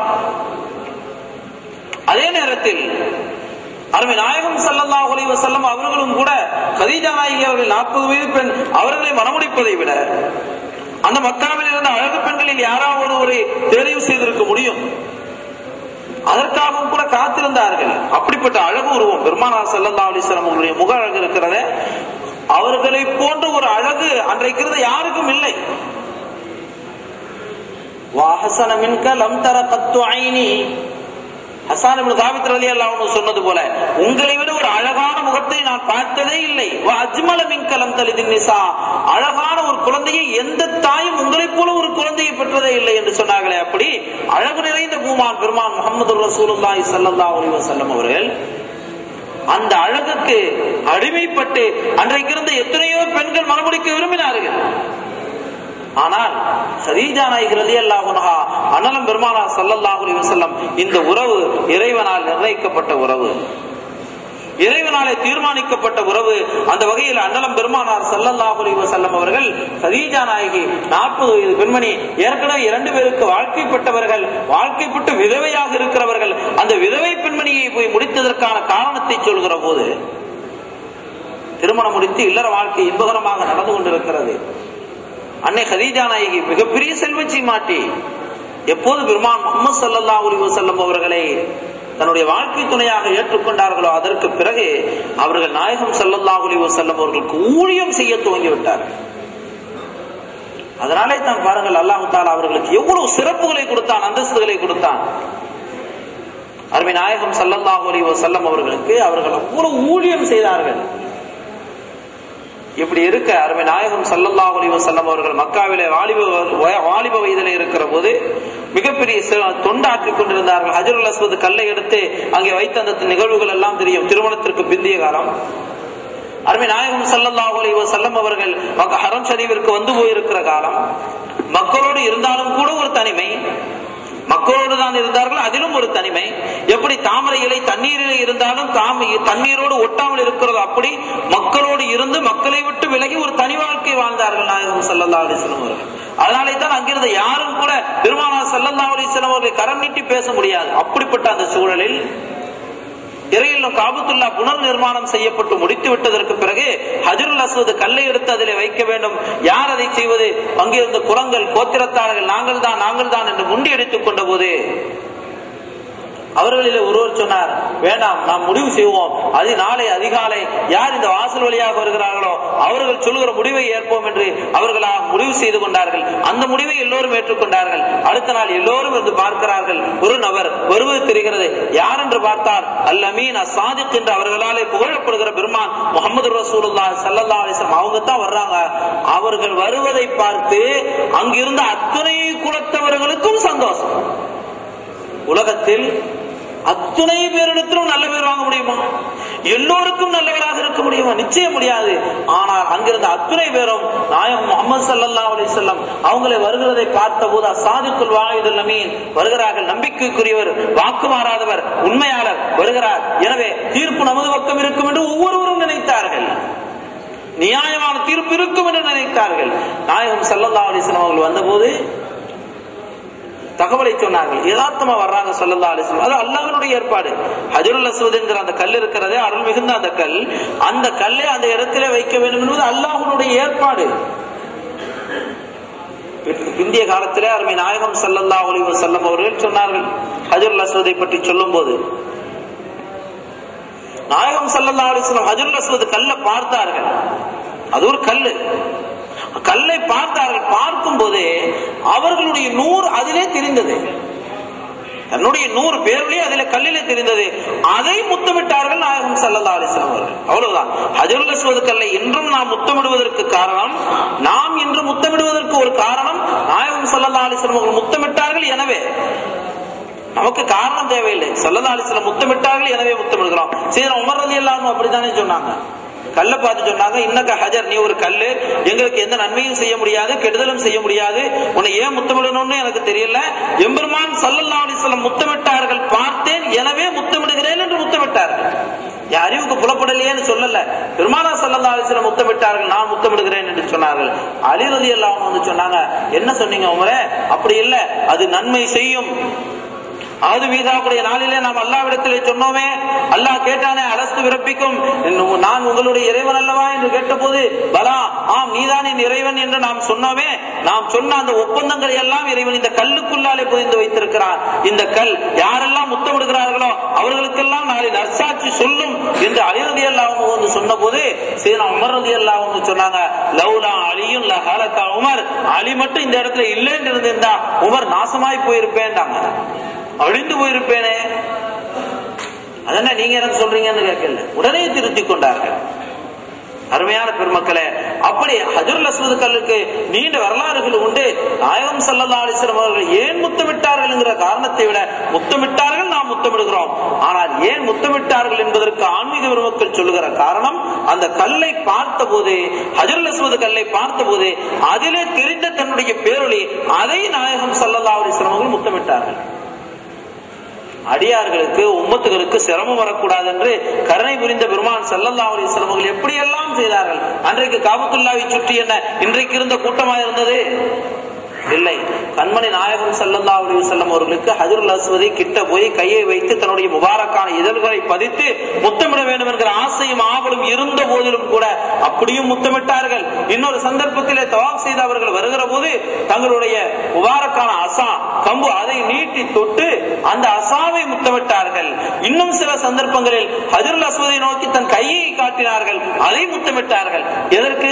அதே நேரத்தில் அருமை நாயகம் சல்லல்லாஹு அலைஹி வஸல்லம் அவர்களும் கூட கதீஜா நாயகி அவர்கள் நாற்பது வயது பெண் அவர்களை மனமுடிப்பதை விட அந்த மக்காவில் இருந்த அழகு பெண்களில் யாராவது ஒருவரை தெரிவு செய்திருக்க முடியும் அதற்காகவும் கூட காத்திருந்தார்கள் அப்படிப்பட்ட அழகு உருவம் பெருமானார் சல்லல்லா அலிஸ்லாம் அவர்களுடைய முக அழகு இருக்கிறத அவர்களை போன்ற ஒரு அழகு அன்றைக்கு இருந்த யாருக்கும் இல்லை வாஹசன மின்க லம் தர கத்து ஐனி ஹசான் இப்னு தாபித் ரலியல்லாஹு சொன்னது போல உங்களை விட ஒரு அழகான முகத்தை நான் பார்த்ததே இல்லை அஜ்மல மின்கலம் தலிதின் நிசா அழகான ஒரு குழந்தையை எந்த தாயும் உங்களைப் போல ஒரு குழந்தையை பெற்றதே இல்லை என்று சொன்னார்களே அப்படி அழகு நிறைந்த பூமான் பெருமான் முகமது ரசூலுல்லாஹி ஸல்லல்லாஹு அலைஹி வஸல்லம் அவர்கள் அந்த அழகுக்கு அடிமைப்பட்டு அன்றைக்கு இருந்த எத்தனையோ பெண்கள் மனமுடிக்க விரும்பினார்கள் ஆனால் சதீஜா நாயகர் ரலி அல்லாஹுனஹா அனலம் பெருமானா சல்லல்லாஹு அலைஹி வஸல்லம் இந்த உறவு இறைவனால் நிர்ணயிக்கப்பட்ட உறவு இறைவனாலே தீர்மானிக்கப்பட்ட உறவு அந்த வகையில் அன்னலம் பெருமானார் சல்லல்லாஹு அலைஹி வஸல்லம் அவர்கள் சதீஜா நாயகி நாற்பது வயது பெண்மணி ஏற்கனவே இரண்டு பேருக்கு வாழ்க்கைப்பட்டவர்கள் வாழ்க்கைப்பட்டு விதவையாக இருக்கிறவர்கள் அந்த விதவை பெண்மணியை போய் முடித்ததற்கான காரணத்தை சொல்கிற போது திருமணம் முடித்து இல்லற வாழ்க்கை இன்பகரமாக நடந்து கொண்டிருக்கிறது அன்னை ஹதீஜா நாயகி மிகப்பெரிய செல்வச்சி மாட்டி எப்போது பெருமான் முகமது சல்லா அலி வசல்லம் அவர்களை தன்னுடைய வாழ்க்கை துணையாக ஏற்றுக்கொண்டார்களோ அதற்கு பிறகு அவர்கள் நாயகம் சல்லல்லா அலி வசல்லம் அவர்களுக்கு ஊழியம் செய்ய துவங்கிவிட்டார் அதனாலே தான் பாருங்கள் அல்லாஹு தாலா அவர்களுக்கு எவ்வளவு சிறப்புகளை கொடுத்தான் அந்தஸ்துகளை கொடுத்தான் அருமை நாயகம் சல்லல்லாஹு அலி வசல்லம் அவர்களுக்கு அவர்கள் அவ்வளவு ஊழியம் செய்தார்கள் இப்படி இருக்க அருமை நாயகம் சல்லல்லா அலி வசல்லம் அவர்கள் மக்காவிலே வாலிப வாலிப வயதிலே இருக்கிற போது மிகப்பெரிய தொண்டாற்றிக் கொண்டிருந்தார்கள் ஹஜருல் அஸ்வது கல்லை எடுத்து அங்கே வைத்த அந்த நிகழ்வுகள் எல்லாம் தெரியும் திருமணத்திற்கு பிந்திய காலம் அருமை நாயகம் சல்லல்லா அலி வசல்லம் அவர்கள் ஹரம் ஷரீஃபிற்கு வந்து போயிருக்கிற காலம் மக்களோடு இருந்தாலும் கூட ஒரு தனிமை மக்களோடு தான் இருந்தார்கள் அதிலும் ஒரு தனிமை எப்படி தாமரை இலை தண்ணீரிலே இருந்தாலும் தாம தண்ணீரோடு ஒட்டாமல் இருக்கிறதோ அப்படி மக்களோடு இருந்து மக்களை விட்டு விலகி ஒரு தனி வாழ்க்கை வாழ்ந்தார்கள் நாயகம் சல்லல்லா அலிஸ்லம் அவர்கள் அதனாலே தான் அங்கிருந்த யாரும் கூட பெருமானா சல்லல்லா அலிஸ்லம் அவர்களை கரம் நீட்டி பேச முடியாது அப்படிப்பட்ட அந்த சூழலில் இறையிலும் காபத்துல்லா புனர் நிர்மாணம் செய்யப்பட்டு முடித்து விட்டதற்கு பிறகு ஹஜருல் அஸ்வது கல்லை எடுத்து அதில் வைக்க வேண்டும் யார் அதை செய்வது அங்கிருந்த குரங்கள் கோத்திரத்தார்கள் நாங்கள் தான் நாங்கள் தான் என்று முண்டி அடித்துக் கொண்ட போது அவர்களிலே ஒருவர் சொன்னார் வேண்டாம் நாம் முடிவு செய்வோம் அது நாளை அதிகாலை யார் இந்த வாசல் வழியாக வருகிறார்களோ அவர்கள் சொல்லுகிற முடிவை ஏற்போம் என்று அவர்களாக முடிவு செய்து கொண்டார்கள் அந்த முடிவை எல்லோரும் ஏற்றுக்கொண்டார்கள் அடுத்த நாள் எல்லோரும் வந்து பார்க்கிறார்கள் ஒரு நபர் வருவது தெரிகிறது யார் என்று பார்த்தால் அல் அமீன் அசாதிக் என்று அவர்களாலே புகழப்படுகிற பெருமான் முகமது ரசூலுல்லா சல்லல்லா அலிஸ்லாம் அவங்க தான் வர்றாங்க அவர்கள் வருவதை பார்த்து அங்கிருந்த அத்தனை குலத்தவர்களுக்கும் சந்தோஷம் உலகத்தில் அத்துணை பேரிடத்திலும் நல்ல பேர் வாங்க முடியுமா எல்லோருக்கும் நல்லவராக இருக்க முடியுமா நிச்சயம் முடியாது ஆனால் அங்கிருந்த அத்துணை பேரும் நாயம் முகமது சல்லா அலி செல்லம் அவங்களை வருகிறதை பார்த்த போது அசாதிக்குள் வாயுதல் அமீன் வருகிறார்கள் நம்பிக்கைக்குரியவர் வாக்கு மாறாதவர் உண்மையாளர் வருகிறார் எனவே தீர்ப்பு நமது பக்கம் இருக்கும் என்று ஒவ்வொருவரும் நினைத்தார்கள் நியாயமான தீர்ப்பு இருக்கும் என்று நினைத்தார்கள் நாயகம் சல்லல்லா அலிஸ்லாம் அவர்கள் வந்தபோது தகவலை சொன்னார்கள் யதார்த்தமா வர்றாங்க சொல்லல்லா அலிஸ்லாம் அது அல்லாஹனுடைய ஏற்பாடு ஹஜருல் அஸ்வத் என்கிற அந்த கல் இருக்கிறதே அருள் மிகுந்த அந்த கல் அந்த கல்லை அந்த இடத்திலே வைக்க வேண்டும் என்பது அல்லாஹனுடைய ஏற்பாடு பிந்திய காலத்திலே அருமை நாயகம் சல்லல்லா ஒலி வசல்லம் அவர்கள் சொன்னார்கள் ஹஜருல் அஸ்வதை பற்றி சொல்லும் போது நாயகம் சல்லல்லா அலிஸ்லாம் ஹஜருல் அஸ்வத் கல்ல பார்த்தார்கள் அது ஒரு கல்லு கல்லை பார்த்தார்கள் பார்க்கும் போது அவர்களுடைய நூறு அதிலே தெரிந்தது தன்னுடைய நூறு பேர்களே அதில கல்லிலே தெரிந்தது அதை முத்தமிட்டார்கள் நாயகம் சல்லல்லா அலிஸ்லாம் அவர்கள் அவ்வளவுதான் ஹஜருல் அஸ்வது கல்லை இன்றும் நாம் முத்தமிடுவதற்கு காரணம் நாம் இன்று முத்தமிடுவதற்கு ஒரு காரணம் நாயகம் சல்லல்லா அலிஸ்லாம் அவர்கள் முத்தமிட்டார்கள் எனவே நமக்கு காரணம் தேவையில்லை சல்லல்லா அலிஸ்லாம் முத்தமிட்டார்கள் எனவே முத்தமிடுகிறோம் சரி உமர் ரதி எல்லாரும் அப்படித்தானே சொன்னாங்க கல்லை பார்த்து சொன்னாங்க இன்னக்க ஹஜர் நீ ஒரு கல்லு எங்களுக்கு எந்த நன்மையும் செய்ய முடியாது கெடுதலும் செய்ய முடியாது உன்னை ஏன் முத்தமிடணும்னு எனக்கு தெரியல எம்பெருமான் சல்லல்லா அலிஸ்லம் முத்தமிட்டார்கள் பார்த்தேன் எனவே முத்தமிடுகிறேன் என்று முத்தமிட்டார்கள் என் அறிவுக்கு புலப்படலையேன்னு சொல்லல பெருமானா சல்லல்லா அலிஸ்லம் முத்தமிட்டார்கள் நான் முத்தமிடுகிறேன் என்று சொன்னார்கள் அலி ரலி அல்லாஹ் வந்து சொன்னாங்க என்ன சொன்னீங்க உமரே அப்படி இல்ல அது நன்மை செய்யும் அது மீதாவுடைய நாளிலே நாம் அல்லாவிடத்திலே சொன்னோமே அல்லாஹ் கேட்டானே அரசு பிறப்பிக்கும் நான் உங்களுடைய இறைவன் அல்லவா என்று கேட்டபோது பலா ஆம் நீதான் என் இறைவன் என்று நாம் சொன்னோமே நாம் சொன்ன அந்த ஒப்பந்தங்களை எல்லாம் இறைவன் இந்த கல்லுக்குள்ளாலே புரிந்து வைத்திருக்கிறான் இந்த கல் யாரெல்லாம் முத்தமிடுகிறார்களோ அவர்களுக்கெல்லாம் நாளை நற்சாட்சி சொல்லும் என்று அலிரதி அல்லாஹ் வந்து சொன்ன போது சீனா உமர் ரதி அல்லாஹ் வந்து சொன்னாங்க லவ்லா அலியும் லஹலக்கா உமர் அலி மட்டும் இந்த இடத்துல இல்லைன்னு இருந்திருந்தா உமர் நாசமாய் போயிருப்பேன்டாங்க அழிந்து போயிருப்பேனே அதென்ன நீங்க எனக்கு சொல்றீங்கன்னு கேட்கல உடனே திருத்தி கொண்டார்கள் அருமையான பெருமக்களே அப்படி ஹஜருல் அஸ்வது கல்லுக்கு நீண்ட வரலாறுகள் உண்டு நாயகம் சல்லல்லா அலிஸ்லாம் அவர்கள் ஏன் முத்தமிட்டார்கள் என்கிற காரணத்தை விட முத்தமிட்டார்கள் நாம் முத்தமிடுகிறோம் ஆனால் ஏன் முத்தமிட்டார்கள் என்பதற்கு ஆன்மீக பெருமக்கள் சொல்லுகிற காரணம் அந்த கல்லை பார்த்த போது ஹஜருல் அஸ்வது கல்லை பார்த்த போது அதிலே தெரிந்த தன்னுடைய பேரொழி அதை நாயகம் சல்லல்லா அலிஸ்லாம் அவர்கள் முத்தமிட்டார்கள் அடியார்களுக்கு உம்மத்துகளுக்கு சிரமம் வரக்கூடாது என்று கருணை புரிந்த பெருமான் செல்லல்லா அலி அவர்கள் எப்படியெல்லாம் செய்தார்கள் அன்றைக்கு காபத்துல்லாவை சுற்றி என்ன இன்றைக்கு இருந்த கூட்டமாக இருந்தது இல்லை கண்மணி நாயகம் சல்லல்லா அலி செல்லம் அவர்களுக்கு ஹஜருல் அஸ்வதி கிட்ட போய் கையை வைத்து தன்னுடைய முபாரக்கான இதழ்களை பதித்து முத்தமிட வேண்டும் என்கிற ஆசையும் ஆவலும் இருந்த போதிலும் கூட அப்படியும் முத்தமிட்டார்கள் இன்னொரு சந்தர்ப்பத்திலே தவாப் செய்த அவர்கள் வருகிற போது தங்களுடைய முபாரக்கான அசா கம்பு அதை நீட்டி தொட்டு அந்த அசாவை முத்தமிட்டார்கள் இன்னும் சில சந்தர்ப்பங்களில் ஹஜருல் அஸ்வதை நோக்கி தன் கையை காட்டினார்கள் அதை முத்தமிட்டார்கள் எதற்கு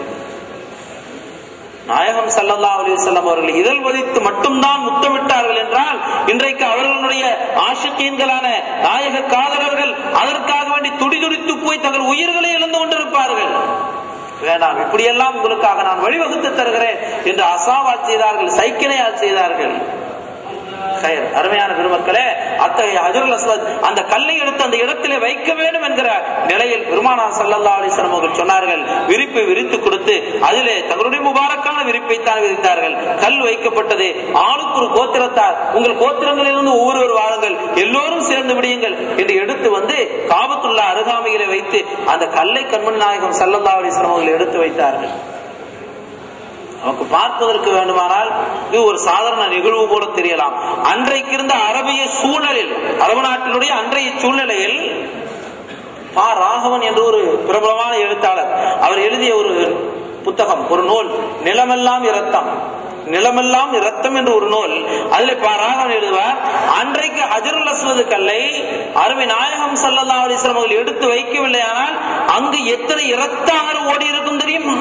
நாயகம் சல்லல்லா அலி வல்லம் அவர்கள் இதழ் வதித்து மட்டும்தான் முத்தமிட்டார்கள் என்றால் இன்றைக்கு அவர்களுடைய ஆஷக்கீன்களான நாயக காதலர்கள் அதற்காக வேண்டி துடிதுடித்து போய் தங்கள் உயிர்களை இழந்து கொண்டிருப்பார்கள் வேண்டாம் இப்படியெல்லாம் உங்களுக்காக நான் வழிவகுத்து தருகிறேன் என்று அசாவால் செய்தார்கள் சைக்கிளையால் செய்தார்கள் அருமையான பெருமக்களே அத்தகைய ஹஜருல் அஸ்வத் அந்த கல்லை எடுத்து அந்த இடத்திலே வைக்க வேண்டும் என்கிற நிலையில் பெருமானா சல்லல்லா அலிஸ்லாம் அவர்கள் சொன்னார்கள் விரிப்பை விரித்து கொடுத்து அதிலே தங்களுடைய முபாரக்கான விரிப்பை தான் விரித்தார்கள் கல் வைக்கப்பட்டது ஆளுக்கு ஒரு கோத்திரத்தார் உங்கள் கோத்திரங்களிலிருந்து ஒவ்வொருவர் வாருங்கள் எல்லோரும் சேர்ந்து விடியுங்கள் என்று எடுத்து வந்து காபத்துள்ள அருகாமையிலே வைத்து அந்த கல்லை கண்மணி நாயகம் சல்லல்லா அலிஸ்லாம் அவர்கள் எடுத்து வைத்தார்கள் நமக்கு பார்ப்பதற்கு வேண்டுமானால் இது ஒரு சாதாரண நிகழ்வு போல தெரியலாம் அன்றைக்கு இருந்த அரபிய சூழலில் அரபு நாட்டினுடைய அன்றைய சூழ்நிலையில் பா ராகவன் என்று ஒரு பிரபலமான எழுத்தாளர் அவர் எழுதிய ஒரு புத்தகம் ஒரு நூல் நிலமெல்லாம் இரத்தம் நிலமெல்லாம் இரத்தம் என்று ஒரு நூல் அதுல ராகவன் எழுதுவார் அன்றைக்கு ஹஜருல் அஸ்வது கல்லை அருமை நாயகம் சல்லல்லா அலிஸ்லாம் அவர்கள் எடுத்து வைக்கவில்லை ஆனால் அங்கு எத்தனை இரத்த ஆறு ஓடி இருக்கும் தெரியுமா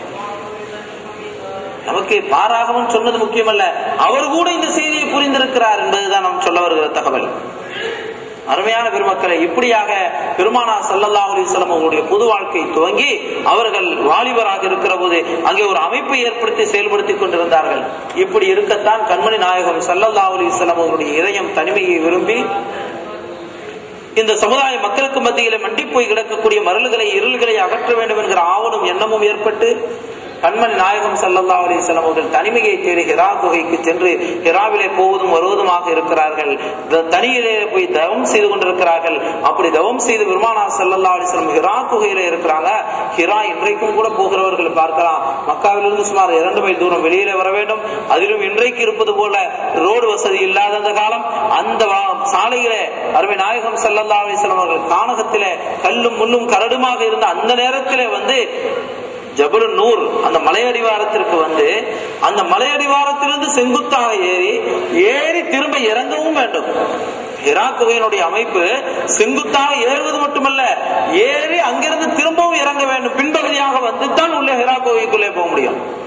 நமக்கு பாராகவும் சொன்னது முக்கியமல்ல அவர் கூட இந்த செய்தியை புரிந்திருக்கிறார் என்பதுதான் நாம் சொல்ல வருகிற தகவல் அருமையான பெருமக்களை இப்படியாக பெருமானா சல்லல்லா அலிஸ்லாம் அவர்களுடைய பொது வாழ்க்கை துவங்கி அவர்கள் வாலிபராக இருக்கிற போது அங்கே ஒரு அமைப்பை ஏற்படுத்தி செயல்படுத்திக் கொண்டிருந்தார்கள் இப்படி இருக்கத்தான் கண்மணி நாயகம் சல்லல்லா அலிஸ்லாம் அவர்களுடைய இதயம் தனிமையை விரும்பி இந்த சமுதாய மக்களுக்கு மத்தியில மண்டி போய் கிடக்கக்கூடிய மருள்களை இருள்களை அகற்ற வேண்டும் என்கிற ஆவலும் எண்ணமும் ஏற்பட்டு கண்மணி நாயகம் சல்லல்லா அலிஸ்லாம் அவர்கள் தனிமையை தேடி ஹிரா குகைக்கு சென்று ஹிராவிலே போவதும் வருவதுமாக இருக்கிறார்கள் தனியிலே போய் தவம் செய்து கொண்டிருக்கிறார்கள் அப்படி தவம் செய்து பெருமானா சல்லல்லா அலிஸ்லாம் ஹிரா குகையில இருக்கிறாங்க ஹிரா இன்றைக்கும் கூட போகிறவர்கள் பார்க்கலாம் மக்காவிலிருந்து சுமார் இரண்டு மைல் தூரம் வெளியில வர வேண்டும் அதிலும் இன்றைக்கு இருப்பது போல ரோடு வசதி இல்லாத அந்த காலம் அந்த சாலையில அருமை நாயகம் சல்லல்லா அலிஸ்லாம் அவர்கள் கானகத்திலே கல்லும் முள்ளும் கரடுமாக இருந்த அந்த நேரத்திலே வந்து ஜபுல் நூர் அந்த மலையடிவாரத்திற்கு வந்து அந்த மலையடிவாரத்திலிருந்து செங்குத்தாக ஏறி ஏறி திரும்ப இறங்கவும் வேண்டும் ஹிராக்குகையினுடைய அமைப்பு செங்குத்தாக ஏறுவது மட்டுமல்ல ஏறி அங்கிருந்து திரும்பவும் இறங்க வேண்டும் பின்பகுதியாக வந்து தான் உள்ள ஹிரா குகைக்குள்ளே போக முடியும்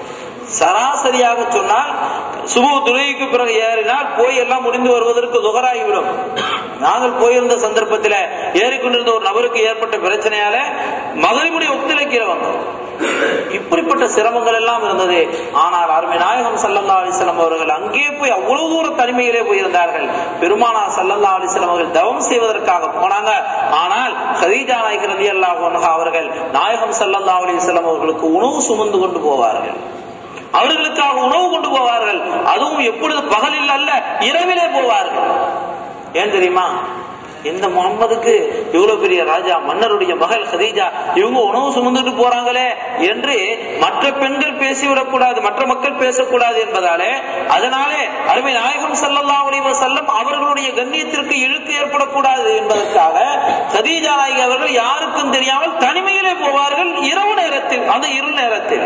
சராசரியாக சொன்னால் சுபு துணைக்கு பிறகு ஏறினால் போய் எல்லாம் முடிந்து வருவதற்கு துகராகிவிடும் நாங்கள் போயிருந்த சந்தர்ப்பத்தில் ஏறிக்கொண்டிருந்த ஒரு நபருக்கு ஏற்பட்ட பிரச்சனையால மகளிமுடைய ஒத்துழைக்கிற வந்தோம் இப்படிப்பட்ட சிரமங்கள் எல்லாம் இருந்தது ஆனால் அருமை நாயகம் சல்லல்லா அலிஸ்லாம் அவர்கள் அங்கே போய் அவ்வளவு தூர தனிமையிலே போயிருந்தார்கள் பெருமானா சல்லல்லா அலிஸ்லாம் அவர்கள் தவம் செய்வதற்காக போனாங்க ஆனால் ஹதீஜா நாயகர் ரதி அல்லாஹ் அவர்கள் நாயகம் சல்லல்லா அலிஸ்லாம் அவர்களுக்கு உணவு சுமந்து கொண்டு போவார்கள் அவர்களுக்காக உணவு கொண்டு போவார்கள் அதுவும் எப்பொழுது பகலில் அல்ல இரவிலே போவார்கள் ஏன் தெரியுமா இந்த முகம்மதுக்கு இவ்வளவு பெரிய ராஜா மன்னருடைய மகள் ஹதீஜா இவங்க உணவு சுமந்துட்டு போறாங்களே என்று மற்ற பெண்கள் பேசிவிடக் கூடாது மற்ற மக்கள் பேசக்கூடாது என்பதாலே அதனாலே அருமை நாயகம் சல்லல்லா அலைவ செல்லம் அவர்களுடைய கண்ணியத்திற்கு இழுக்கு ஏற்படக்கூடாது என்பதற்காக ஹதீஜா நாயகி அவர்கள் யாருக்கும் தெரியாமல் தனிமையிலே போவார்கள் இரவு நேரத்தில் அந்த இரு நேரத்தில்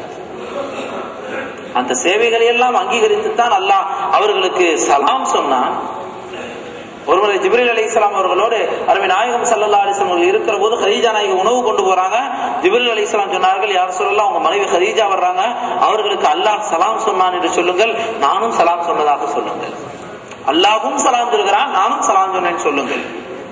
அந்த சேவைகளை எல்லாம் அங்கீகரித்துத்தான் அல்லாஹ் அவர்களுக்கு சலாம் சொன்னான் ஒருமுறை ஜிப்ரில் அலி இஸ்லாம் அவர்களோடு அருமை நாயகம் சல்லா அலிஸ்லாம் அவர்கள் இருக்கிற போது ஹதீஜா நாயகம் உணவு கொண்டு போறாங்க ஜிப்ரில் அலி இஸ்லாம் சொன்னார்கள் யார் சொல்லலாம் உங்க மனைவி ஹதீஜா வர்றாங்க அவர்களுக்கு அல்லாஹ் சலாம் சொன்னான் என்று சொல்லுங்கள் நானும் சலாம் சொன்னதாக சொல்லுங்கள் அல்லாஹும் சலாம் சொல்கிறான் நானும் சலாம் சொன்னேன்னு சொல்லுங்கள்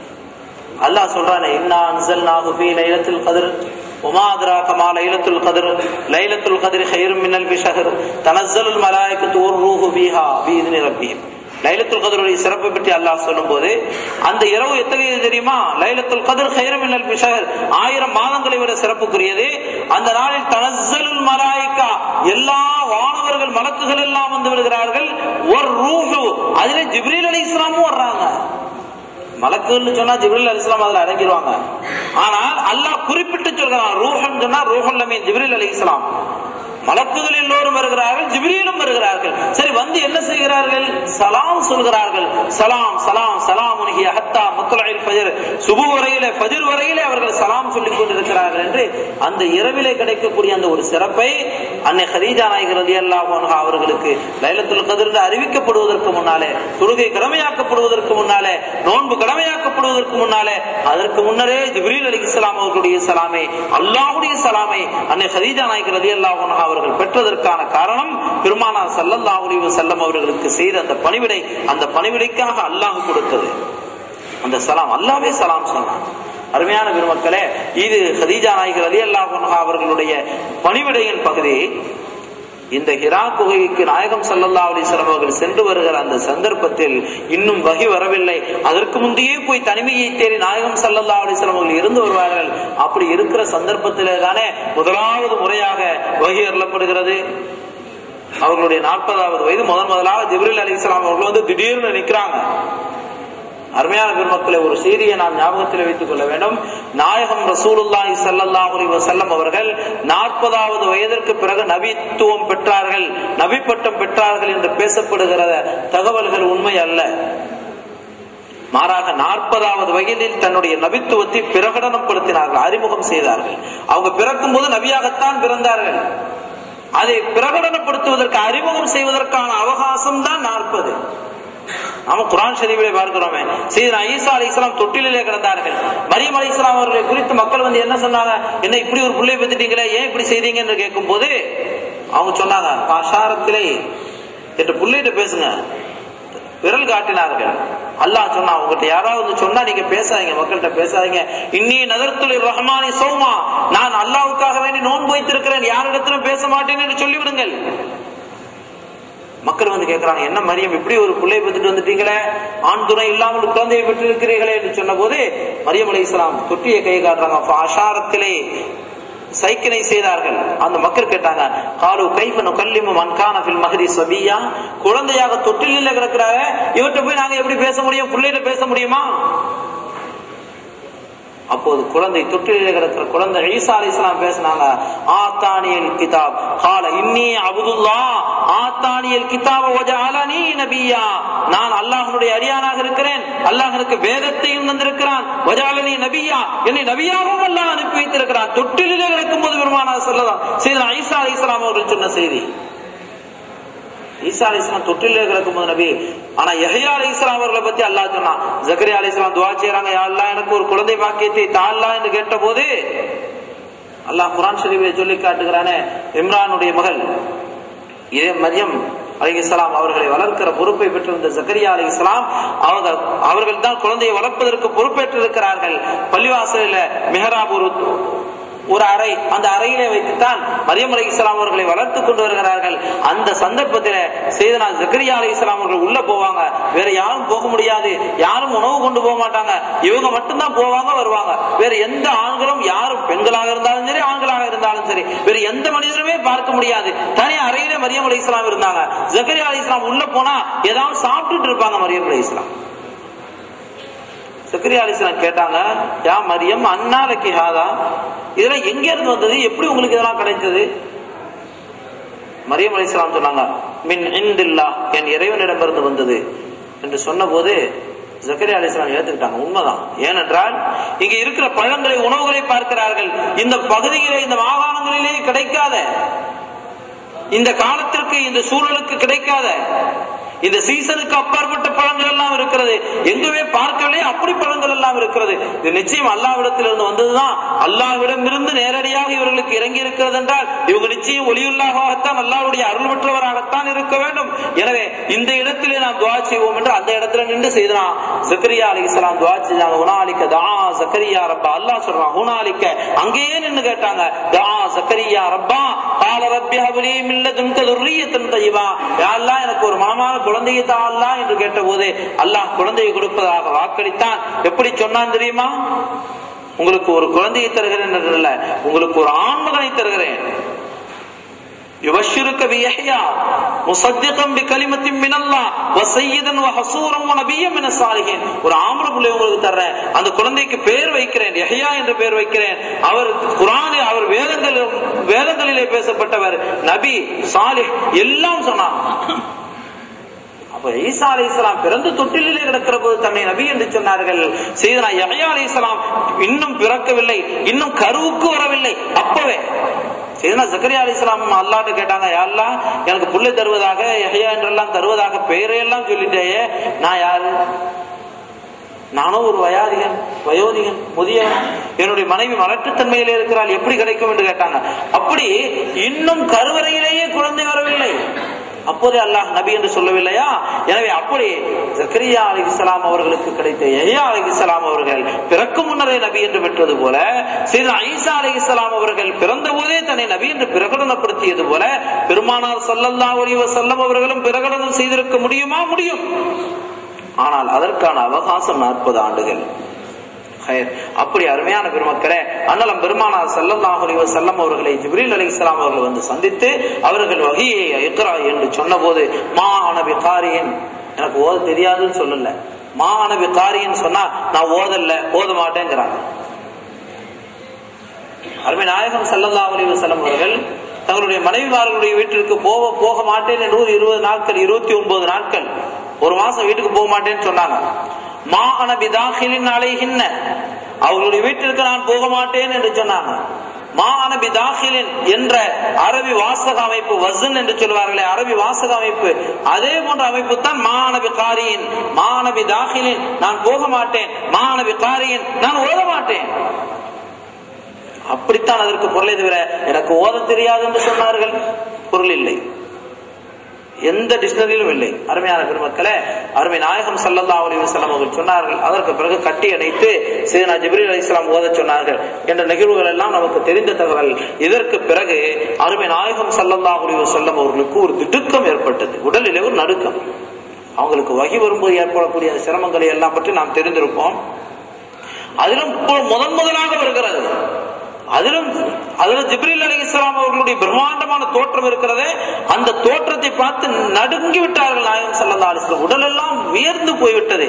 அல்லாஹ் சொல்றானே இன்னா அன்சல்நாஹு ஃபீ லைலத்துல் கத்ர் وما أدراك ما ليلة القدر ليلة القدر خير من ألف شهر تنزل الملائكة والروح فيها بإذن ربهم லைலத்துல் கதருடைய சிறப்பை பற்றி அல்லாஹ் சொல்லும் போது அந்த இரவு எத்தகையது தெரியுமா லைலத்துல் கதர் ஹைரம் அல்பி ஷஹர் ஆயிரம் மாதங்களை விட சிறப்புக்குரியது அந்த நாளில் தனசலுல் மலாய்க்கா எல்லா வானவர்கள் மலக்குகள் எல்லாம் வந்து விடுகிறார்கள் ஒரு ரூஹு அதிலே ஜிப்ரீல் அலி இஸ்லாமும் வர்றாங்க மலக்குன்னு சொன்னா ஜிப்ரில் அலி இஸ்லாம் அதுல அடங்கிடுவாங்க ஆனால் அல்லாஹ் குறிப்பிட்டு சொல்கிறான் ரூஹன் சொன்னா ரூஹன் லமீன் ஜிப்ரில் அலி இஸ்லாம் மலக்குகள் எல்லோரும் வருகிறார்கள் ஜிப்ரீலும் வருகிறார்கள் சரி வந்து என்ன செய்கிறார்கள் சலாம் சொல்கிறார்கள் சலாம் சலாம் சலாம் உனகி அஹத்தா முத்தலாயில் ஃபஜர் சுபு வரையில ஃபஜர் வரையிலே அவர்கள் சலாம் சொல்லிக் கொண்டிருக்கிறார்கள் என்று அந்த இரவிலே கிடைக்கக்கூடிய அந்த ஒரு சிறப்பை அன்னை ஹதீஜா நாயகர் ரதி அல்லாஹ் அவர்களுக்கு லைலத்துல் கதிர்ந்து அறிவிக்கப்படுவதற்கு முன்னாலே தொழுகை கடமையாக்கப்படுவதற்கு முன்னாலே நோன்பு கடமையாக்கப்படுவதற்கு முன்னாலே அதற்கு முன்னரே ஜிப்ரீல் அலி இஸ்லாம் அவர்களுடைய சலாமை அல்லாஹுடைய சலாமை அன்னை ஹதீஜா நாயகர் ரதி அல்லாஹ் அவர்கள் பெற்றதற்கான காரணம் பெருமானார் சல்லல்லாஹு அலைஹி வஸல்லம் அவர்களுக்கு செய்த அந்த பணிவிடை அந்த பணிவிடைக்காக அல்லாஹ் கொடுத்தது அந்த சலாம் அல்லாவே சலாம் சொன்னான் அருமையான பெருமக்களே இது ஹதீஜா நாயகர் அலி அல்லாஹ் அவர்களுடைய பணிவிடையின் பகுதி இந்த ஹிரா குகைக்கு நாயகம் சல்லல்லா அலிஸ்லாம் அவர்கள் சென்று வருகிற அந்த சந்தர்ப்பத்தில் இன்னும் வகி வரவில்லை அதற்கு முந்தையே போய் தனிமையை தேடி நாயகம் சல்லல்லா அலிஸ்லாம் அவர்கள் இருந்து வருவார்கள் அப்படி இருக்கிற சந்தர்ப்பத்திலே தானே முதலாவது முறையாக வகி அருளப்படுகிறது அவர்களுடைய நாற்பதாவது வயது முதன் முதலாக ஜிப்ரில் அலி இஸ்லாம் அவர்கள் வந்து திடீர்னு நிற்கிறாங்க அருமையான பெருமக்களை ஒரு செய்தியை நாம் ஞாபகத்தில் வைத்துக் கொள்ள வேண்டும் நாயகம் ரசூலுல்லாஹி ஸல்லல்லாஹு அலைஹி வஸல்லம் அவர்கள் நாற்பதாவது வயதிற்கு பிறகு நபித்துவம் பெற்றார்கள் நபி பட்டம் பெற்றார்கள் என்று பேசப்படுகிற தகவல்கள் உண்மை அல்ல மாறாக நாற்பதாவது வயதில் தன்னுடைய நபித்துவத்தை பிரகடனப்படுத்தினார்கள் அறிமுகம் செய்தார்கள் அவங்க பிறக்கும் போது நபியாகத்தான் பிறந்தார்கள் அதை பிரகடனப்படுத்துவதற்கு அறிமுகம் செய்வதற்கான அவகாசம் தான் நாற்பது நாம குரான் ஷரீஃபிலே பார்க்கிறோமே சீதனா ஈசா அலி இஸ்லாம் தொட்டிலே கிடந்தார்கள் மரியம் அலி இஸ்லாம் அவர்களை குறித்து மக்கள் வந்து என்ன சொன்னாங்க என்ன இப்படி ஒரு பிள்ளை பெற்றுட்டீங்களே ஏன் இப்படி செய்தீங்க என்று கேட்கும் போது அவங்க சொன்னாங்க பாஷாரத்திலே என்று பிள்ளைகிட்ட பேசுங்க விரல் காட்டினார்கள் அல்லாஹ் சொன்னா உங்ககிட்ட யாராவது சொன்னா நீங்க பேசாதீங்க மக்கள்கிட்ட பேசாதீங்க இன்னி நகர்த்துலி ரஹ்மானி சௌமா நான் அல்லாவுக்காக வேண்டி நோன்பு வைத்திருக்கிறேன் யாரிடத்திலும் பேச மாட்டேன் என்று சொல்லிவிடுங்கள் மக்கள் வந்து கேட்கிறாங்க என்ன மரியம் இப்படி ஒரு பிள்ளை பெற்றுட்டு வந்துட்டீங்களே ஆண் துணை இல்லாமல் குழந்தையை பெற்றிருக்கிறீர்களே என்று சொன்ன போது மரியம் அலி இஸ்லாம் தொட்டியை கை காட்டுறாங்க ஆஷாரத்திலே சைக்கிளை செய்தார்கள் அந்த மக்கள் கேட்டாங்க காலு கைஃபனு கல்லிமு மன்கான ஃபில் மஹரி சபியா குழந்தையாக தொட்டிலில் கிடக்கிறாரு இவர்கிட்ட போய் நாங்க எப்படி பேச முடியும் பிள்ளைகிட்ட பேச முடியுமா அப்போது குழந்தை தொட்டிலே கிடக்கிற குழந்தை ஈசா அலி இஸ்லாம் பேசினாங்க ஆத்தானியல் கிதாப் கால இன்னி அபுதுல்லா ஆத்தானியல் கிதாப அலனி நபியா நான் அல்லாஹனுடைய அடியானாக இருக்கிறேன் அல்லாஹ் எனக்கு வேதத்தையும் தந்திருக்கிறான் வஜாலனி நபியா என்னை நபியாகவும் அல்லாஹ் அனுப்பி வைத்திருக்கிறான் தொட்டிலே கிடக்கும் போது பெருமானா சொல்லலாம் செய்த ஈசா அலி இஸ்லாம் அவர்கள் சொன்ன செய்தி ஈசா அலி இஸ்லாம் தொட்டிலே கிடக்கும் போது நபி ஆனா யஹ்யா அலி இஸ்லாம் அவர்களை பத்தி அல்லாஹ் சொன்னான் ஜக்கரியா அலி இஸ்லாம் துவா செய்யறாங்க அல்லாஹ் எனக்கு ஒரு குழந்தை பாக்கியத்தை தாழ்லா என்று கேட்ட போது அல்லாஹ் குரான் ஷரீஃபை சொல்லி காட்டுகிறானே இம்ரானுடைய மகள் இதே மரியம் அலிகலாம் அவர்களை வளர்க்கிற பொறுப்பை பெற்றிருந்த ஜக்கரியா அலிகலாம் அவங்க அவர்கள் தான் குழந்தையை வளர்ப்பதற்கு பொறுப்பேற்றிருக்கிறார்கள் பள்ளிவாசலில் மெஹராப் ஒரு ஒரு அறை அந்த அறையிலே வைத்துத்தான் மரியம் அலி இஸ்லாம் அவர்களை வளர்த்து கொண்டு வருகிறார்கள் அந்த சந்தர்ப்பத்தில் செய்தனா ஜக்கரியா அலி இஸ்லாம் அவர்கள் உள்ள போவாங்க வேற யாரும் போக முடியாது யாரும் உணவு கொண்டு போக மாட்டாங்க இவங்க மட்டும்தான் போவாங்க வருவாங்க வேற எந்த ஆண்களும் யாரும் பெண்களாக இருந்தாலும் சரி ஆண்களாக இருந்தாலும் சரி வேற எந்த மனிதருமே பார்க்க முடியாது தனி அறையிலே மரியம் அலி இஸ்லாம் இருந்தாங்க ஜக்கரியா அலி இஸ்லாம் உள்ள போனா ஏதாவது சாப்பிட்டுட்டு இருப்பாங்க மரியம் அலி இஸ்லாம் சக்கரியா அலிஸ்லாம் கேட்டாங்க யா மரியம் அன்னாலக்கி ஹாதா இதெல்லாம் எங்க இருந்து வந்தது எப்படி உங்களுக்கு இதெல்லாம் கிடைத்தது மரியம் அலிஸ்லாம் சொன்னாங்க மின் இந்தில்லா என் இறைவனிடமிருந்து வந்தது என்று சொன்ன போது ஜக்கரியா அலிஸ்லாம் ஏத்துக்கிட்டாங்க உண்மைதான் ஏனென்றால் இங்க இருக்கிற பழங்களை உணவுகளை பார்க்கிறார்கள் இந்த பகுதியிலே இந்த மாகாணங்களிலே கிடைக்காத இந்த காலத்திற்கு இந்த சூழலுக்கு கிடைக்காத இந்த சீசனுக்கு அப்பாற்பட்ட பழங்கள் எல்லாம் இருக்கிறது எங்குமே பார்க்கவில்லை அப்படி பழங்கள் எல்லாம் இருக்கிறது இது நிச்சயம் அல்லாவிடத்திலிருந்து வந்ததுதான் அல்லாவிடம் இருந்து நேரடியாக இவர்களுக்கு இறங்கி இருக்கிறது என்றால் இவங்க நிச்சயம் ஒளியுள்ளாகத்தான் அல்லாவுடைய அருள் பெற்றவராகத்தான் இருக்க வேண்டும் எனவே இந்த இடத்திலே நாம் துவா செய்வோம் என்று அந்த இடத்துல நின்று செய்தான் ஜக்கரியா அலி இஸ்லாம் துவா செஞ்சாங்க உனாலிக்க தா ஜக்கரியா ரப்பா அல்லாஹ் சொல்றான் உனாலிக்க அங்கேயே நின்று கேட்டாங்க தா ஜக்கரியா ரப்பா கால ரப்பி ஹபலி மில்லதுன்க துர்ரியத்தன் தைவா யா அல்லாஹ் எனக்கு ஒரு மனமான குழந்தையை தான் அல்லாஹ் என்று கேட்டபோது அல்லாஹ் குழந்தையை கொடுப்பதாக வாக்களித்தான் எப்படி சொன்னான் தெரியுமா உங்களுக்கு ஒரு குழந்தையை தருகிறேன் என்றல்ல உங்களுக்கு ஒரு ஆண்மகனை தருகிறேன் يبشرك بيحيى مصدقا بكلمة من الله وسيدا وحصورا ونبيا من الصالحين ஒரு ஆம்பளை பிள்ளை உங்களுக்கு தர்றேன் அந்த குழந்தைக்கு பேர் வைக்கிறேன் யஹ்யா என்று பேர் வைக்கிறேன் அவர் குரானில் அவர் வேதங்கள் வேதங்களிலே பேசப்பட்டவர் நபி சாலிஹ் எல்லாம் சொன்னார் அப்ப ஈசா அலி இஸ்லாம் பிறந்து தொட்டிலே கிடக்கிற போது தன்னை நபி என்று சொன்னார்கள் செய்தனா யஹ்யா அலி இஸ்லாம் இன்னும் பிறக்கவில்லை இன்னும் கருவுக்கு வரவில்லை அப்பவே செய்தனா ஜக்கரியா அலி இஸ்லாம் அல்லாட்ட கேட்டாங்க அல்லா எனக்கு புள்ளை தருவதாக யஹ்யா என்றெல்லாம் தருவதாக பெயரையெல்லாம் சொல்லிட்டேயே நான் யாரு நானும் ஒரு வயாதிகன் வயோதிகன் முதியவன் என்னுடைய மனைவி மலட்டுத்தன்மையிலே இருக்கிறாள் எப்படி கிடைக்கும் என்று கேட்டாங்க அப்படி இன்னும் கருவறையிலேயே குழந்தை வரவில்லை அப்போதே அல்லாஹ் நபி என்று சொல்லவில்லையா எனவே அப்படி ஜக்கரியா அலி இஸ்லாம் அவர்களுக்கு கிடைத்த எஹ்யா அலி இஸ்லாம் அவர்கள் பிறக்கும் முன்னரே நபி என்று பெற்றது போல செய்த ஐசா அலி இஸ்லாம் அவர்கள் பிறந்த போதே தன்னை நபி என்று பிரகடனப்படுத்தியது போல பெருமானார் சல்லல்லா அலி வசல்லம் அவர்களும் பிரகடனம் செய்திருக்க முடியுமா முடியும் ஆனால் அதற்கான அவகாசம் நாற்பது ஆண்டுகள் அப்படி அருமையான பெருமக்களே அண்ணலம் பெருமானார் செல்லல்லாஹ் அலி செல்லம் அவர்களை ஜிப்ரீல் அலி இஸ்லாம் அவர்கள் வந்து சந்தித்து அவர்கள் வகையை இக்ரா என்று சொன்ன போது மா அனபி காரியன் எனக்கு ஓத தெரியாதுன்னு சொல்லல மா அனபி காரியன் சொன்னா நான் ஓதல்ல ஓத மாட்டேங்கிறாங்க அருமை நாயகம் சல்லல்லா அலி வசல்லம் அவர்கள் தங்களுடைய மனைவிமார்களுடைய வீட்டிற்கு போக போக மாட்டேன் என்று ஒரு இருபது நாட்கள் இருபத்தி ஒன்பது நாட்கள் ஒரு மாசம் வீட்டுக்கு போக மாட்டேன்னு சொன்னாங்க மா அனபிதாகிலின் அலைகின்ன அவர்களுடைய வீட்டிற்கு நான் போக மாட்டேன் என்று சொன்னாங்க மா அனபி தாகிலின் என்ற அரபி வாசக அமைப்பு வசன் என்று சொல்வார்களே அரபி வாசக அமைப்பு அதே போன்ற அமைப்பு தான் மா அனபி காரியின் மா அனபி தாகிலின் நான் போக மாட்டேன் மா அனபி காரியின் நான் ஓத மாட்டேன் அப்படித்தான் அதற்கு பொருளை தவிர எனக்கு ஓத தெரியாது என்று சொன்னார்கள் பொருள் இல்லை எந்த டிக்ஷனரியிலும் இல்லை அருமையான பெருமக்களே அருமை நாயகம் சல்லல்லா அலி வசலம் அவர்கள் சொன்னார்கள் அதற்கு பிறகு கட்டி அணைத்து சீனா ஜிப்ரீல் அலி இஸ்லாம் ஓத சொன்னார்கள் என்ற நிகழ்வுகள் எல்லாம் நமக்கு தெரிந்த தகவல் இதற்கு பிறகு அருமை நாயகம் சல்லல்லா அலி வசல்லம் அவர்களுக்கு ஒரு திடுக்கம் ஏற்பட்டது உடலிலே ஒரு நடுக்கம் அவங்களுக்கு வகி வரும்போது ஏற்படக்கூடிய அந்த சிரமங்களை எல்லாம் பற்றி நாம் தெரிந்திருப்போம் அதிலும் முதன் முதலாக வருகிறது அதிலும் அதுல ஜிப்ரீல் அலி இஸ்லாம் அவர்களுடைய பிரம்மாண்டமான தோற்றம் இருக்கிறதே அந்த தோற்றத்தை பார்த்து நடுங்கி விட்டார்கள் நாயகம் சல்லா அலிஸ்லாம் உடல் எல்லாம் உயர்ந்து போய்விட்டது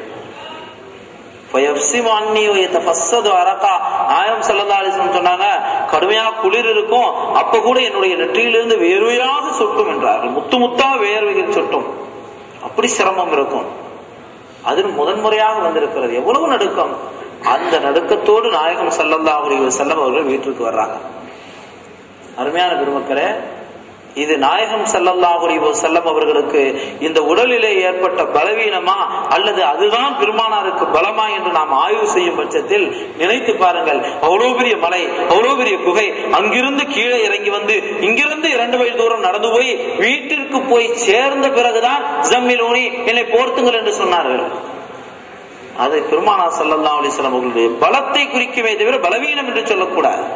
சொன்னாங்க கடுமையா குளிர் இருக்கும் அப்ப கூட என்னுடைய நெற்றியிலிருந்து வேர்வையாக சொட்டும் என்றார்கள் முத்து முத்தா வேர்வைகள் சொட்டும் அப்படி சிரமம் இருக்கும் அதில் முதன்முறையாக வந்திருக்கிறது எவ்வளவு நடுக்கம் அந்த நடுக்கத்தோடு நாயகம் சல்லல்லா அலி செல்லம் அவர்கள் வீட்டிற்கு வர்றாங்க அருமையான பெருமக்களே இது நாயகம் ஸல்லல்லாஹு செல்லம் அவர்களுக்கு இந்த உடலிலே ஏற்பட்ட பலவீனமா அல்லது அதுதான் பெருமானாருக்கு பலமா என்று நாம் ஆய்வு செய்யும் பட்சத்தில் நினைத்து பாருங்கள் அவ்வளவு பெரிய மலை அவ்வளவு பெரிய குகை அங்கிருந்து கீழே இறங்கி வந்து இங்கிருந்து இரண்டு மைல் தூரம் நடந்து போய் வீட்டிற்கு போய் சேர்ந்த பிறகுதான் ஜம்மிலூனி என்னை போர்த்துங்கள் என்று சொன்னார்கள் அது பெருமானா ஸல்லல்லாஹு அலைஹி வஸல்லம் அவர்களுடைய பலத்தை குறிக்குமே தவிர பலவீனம் என்று சொல்லக்கூடாது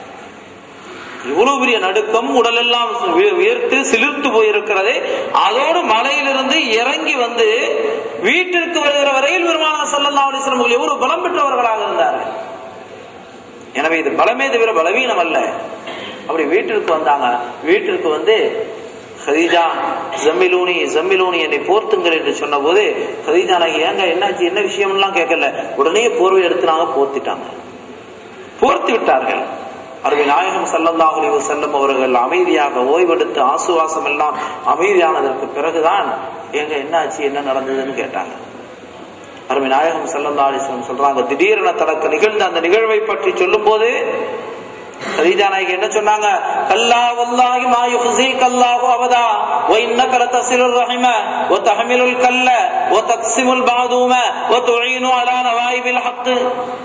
இவ்வளவு பெரிய நடுக்கம் உடலெல்லாம் வி- வியர்த்து சிலிர்த்து போயிருக்கிறது அதோடு மலையிலிருந்து இறங்கி வந்து வீட்டிற்கு வருகிற வரையில் பெருமானா ஸல்லல்லாஹு அலைஹி வஸல்லம் அவர்கள் எவ்வளவு பலம் பெற்றவர்களாக இருந்தார்கள் எனவே இது பலமே தவிர பலவீனம் அல்ல அப்படி வீட்டிற்கு வந்தாங்க வீட்டிற்கு வந்து ஹதீஜா ஜம்மிலூனி ஜம்மிலூனி என்னை போர்த்துங்கள் என்று சொன்னபோது ஹதீஜா நான் ஏங்க என்னாச்சு என்ன விஷயம்லாம் கேட்கல உடனே போர்வை எடுத்துனாங்க போர்த்திட்டாங்க போர்த்து விட்டார்கள் அருமை நாயகம் ஸல்லல்லாஹு அலைஹி வஸல்லம் அவர்கள் அமைதியாக ஓய்வெடுத்து ஆசுவாசம் எல்லாம் அமைதியானதற்கு பிறகுதான் ஏங்க என்னாச்சு என்ன நடந்ததுன்னு கேட்டாங்க அருமை நாயகம் ஸல்லல்லாஹு அலைஹி வஸல்லம் சொல்றாங்க திடீரென தனக்கு நிகழ்ந்த அந்த நிகழ்வை பற்றி சொல்லும்போது கதீஜா நாயகி என்ன சொன்னாங்க கல்லா வல்லாஹி மா யுஹ்ஸீக அல்லாஹு அபதா வ இன்னக லதஸிலுர் ரஹிம வ தஹமிலுல் கல்ல வ தக்ஸிமுல் பாதூம வ துஈனு அலா நவாயிபில் ஹக்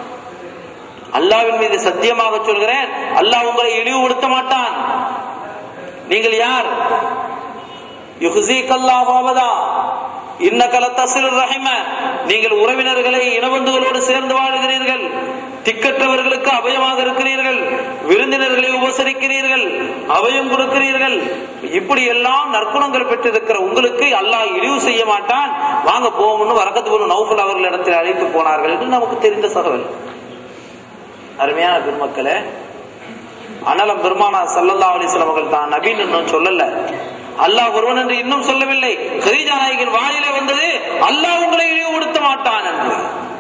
அல்லாஹ்வின் மீது சத்தியமாக சொல்கிறேன் அல்லாஹ் உங்களை இழிவுபடுத்த மாட்டான் நீங்கள் யார் யுஹ்ஸீக அல்லாஹு அபதா இன்னக லதஸிலுர் ரஹிம நீங்கள் உறவினர்களை இனபந்துகளோடு சேர்ந்து வாழுகிறீர்கள் திக்கற்றவர்களுக்கு அபயமாக இருக்கிறீர்கள் விருந்தினர்களை உபசரிக்கிறீர்கள் அபயம் கொடுக்கிறீர்கள் இப்படி எல்லாம் நற்குணங்கள் பெற்றிருக்கிற உங்களுக்கு அல்லாஹ் இழிவு செய்ய மாட்டான் வாங்க போவோம்னு வரக்கத்து போன நௌஃபல் அவர்கள் இடத்தில் அழைத்து போனார்கள் என்று நமக்கு தெரிந்த தகவல் அருமையான பெருமக்களே அனலம் பெருமானா சல்லல்லா அலிஸ்லாம் அவர்கள் தான் நபீன் இன்னும் சொல்லல அல்லாஹ் ஒருவன் என்று இன்னும் சொல்லவில்லை கரீஜா நாயகன் வாயிலே வந்தது அல்லாஹ் உங்களை இழிவுபடுத்த மாட்டான் என்று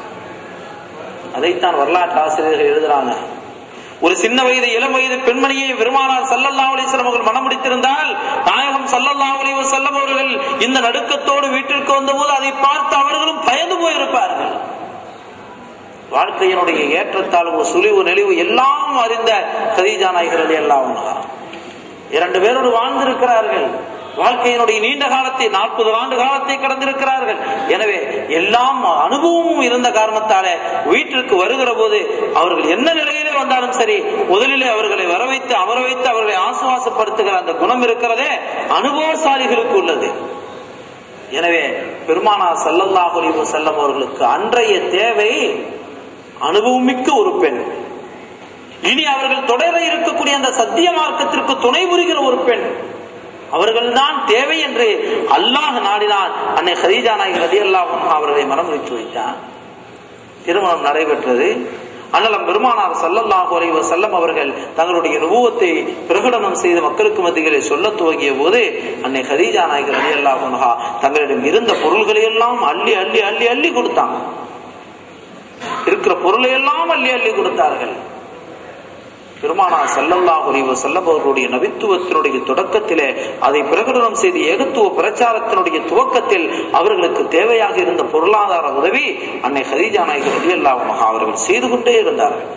அதைத்தான் வரலாற்று ஆசிரியர்கள் எழுதுறாங்க ஒரு சின்ன வயது இளம் வயது பெண்மணியை பெருமானார் சல்லல்லா அலிஸ்லாம் அவர்கள் மனம் முடித்திருந்தால் நாயகம் சல்லல்லா அலி வசல்லம் அவர்கள் இந்த நடுக்கத்தோடு வீட்டிற்கு வந்தபோது அதை பார்த்து அவர்களும் பயந்து போயிருப்பார்கள் வாழ்க்கையினுடைய ஏற்றத்தாழ்வு சுழிவு நெளிவு எல்லாம் அறிந்த கதீஜா நாயகர் எல்லாம் இரண்டு பேரோடு வாழ்ந்திருக்கிறார்கள் வாழ்க்கையினுடைய நீண்ட காலத்தை நாற்பது ஆண்டு காலத்தை கடந்திருக்கிறார்கள் எனவே எல்லாம் அனுபவமும் இருந்த காரணத்தால வீட்டிற்கு வருகிற போது அவர்கள் என்ன நிலையிலே வந்தாலும் சரி முதலிலே அவர்களை வர வைத்து அமர வைத்து அவர்களை ஆசுவாசப்படுத்துகிற அந்த குணம் இருக்கிறதே அனுபவசாலிகளுக்கு உள்ளது எனவே பெருமானா சல்லல்லாஹு அலைஹி வஸல்லம் அவர்களுக்கு அன்றைய தேவை அனுபவமிக்க ஒரு பெண் இனி அவர்கள் தொடர இருக்கக்கூடிய அந்த சத்திய மார்க்கத்திற்கு துணை புரிகிற ஒரு பெண் அவர்கள் தான் தேவை என்று அல்லாஹ் நாடினான் அன்னை ஹதீஜா நாயகி ரதி அல்லாஹ் அவர்களை மனம் வைத்து வைத்தான் திருமணம் நடைபெற்றது அண்ணலம் பெருமானார் சல்லல்லாஹு அலைஹி வஸல்லம் அவர்கள் தங்களுடைய நுபுவத்தை பிரகடனம் செய்து மக்களுக்கு மத்தியிலே சொல்ல துவங்கிய போது அன்னை ஹதீஜா நாயகர் ரதி அல்லாஹ் தங்களிடம் இருந்த பொருள்களை எல்லாம் அள்ளி அள்ளி அள்ளி அள்ளி கொடுத்தாங்க இருக்கிற பொருளை எல்லாம் அள்ளி அள்ளி கொடுத்தார்கள் பெருமானா செல்லல்லா ஒலிவ செல்லவர்களுடைய நபித்துவத்தினுடைய தொடக்கத்திலே அதை பிரகடனம் செய்து ஏகத்துவ பிரச்சாரத்தினுடைய துவக்கத்தில் அவர்களுக்கு தேவையாக இருந்த பொருளாதார உதவி அன்னை ஹதீஜா நாயகர் ரதி அல்லாஹ் அவர்கள் செய்து கொண்டே இருந்தார்கள்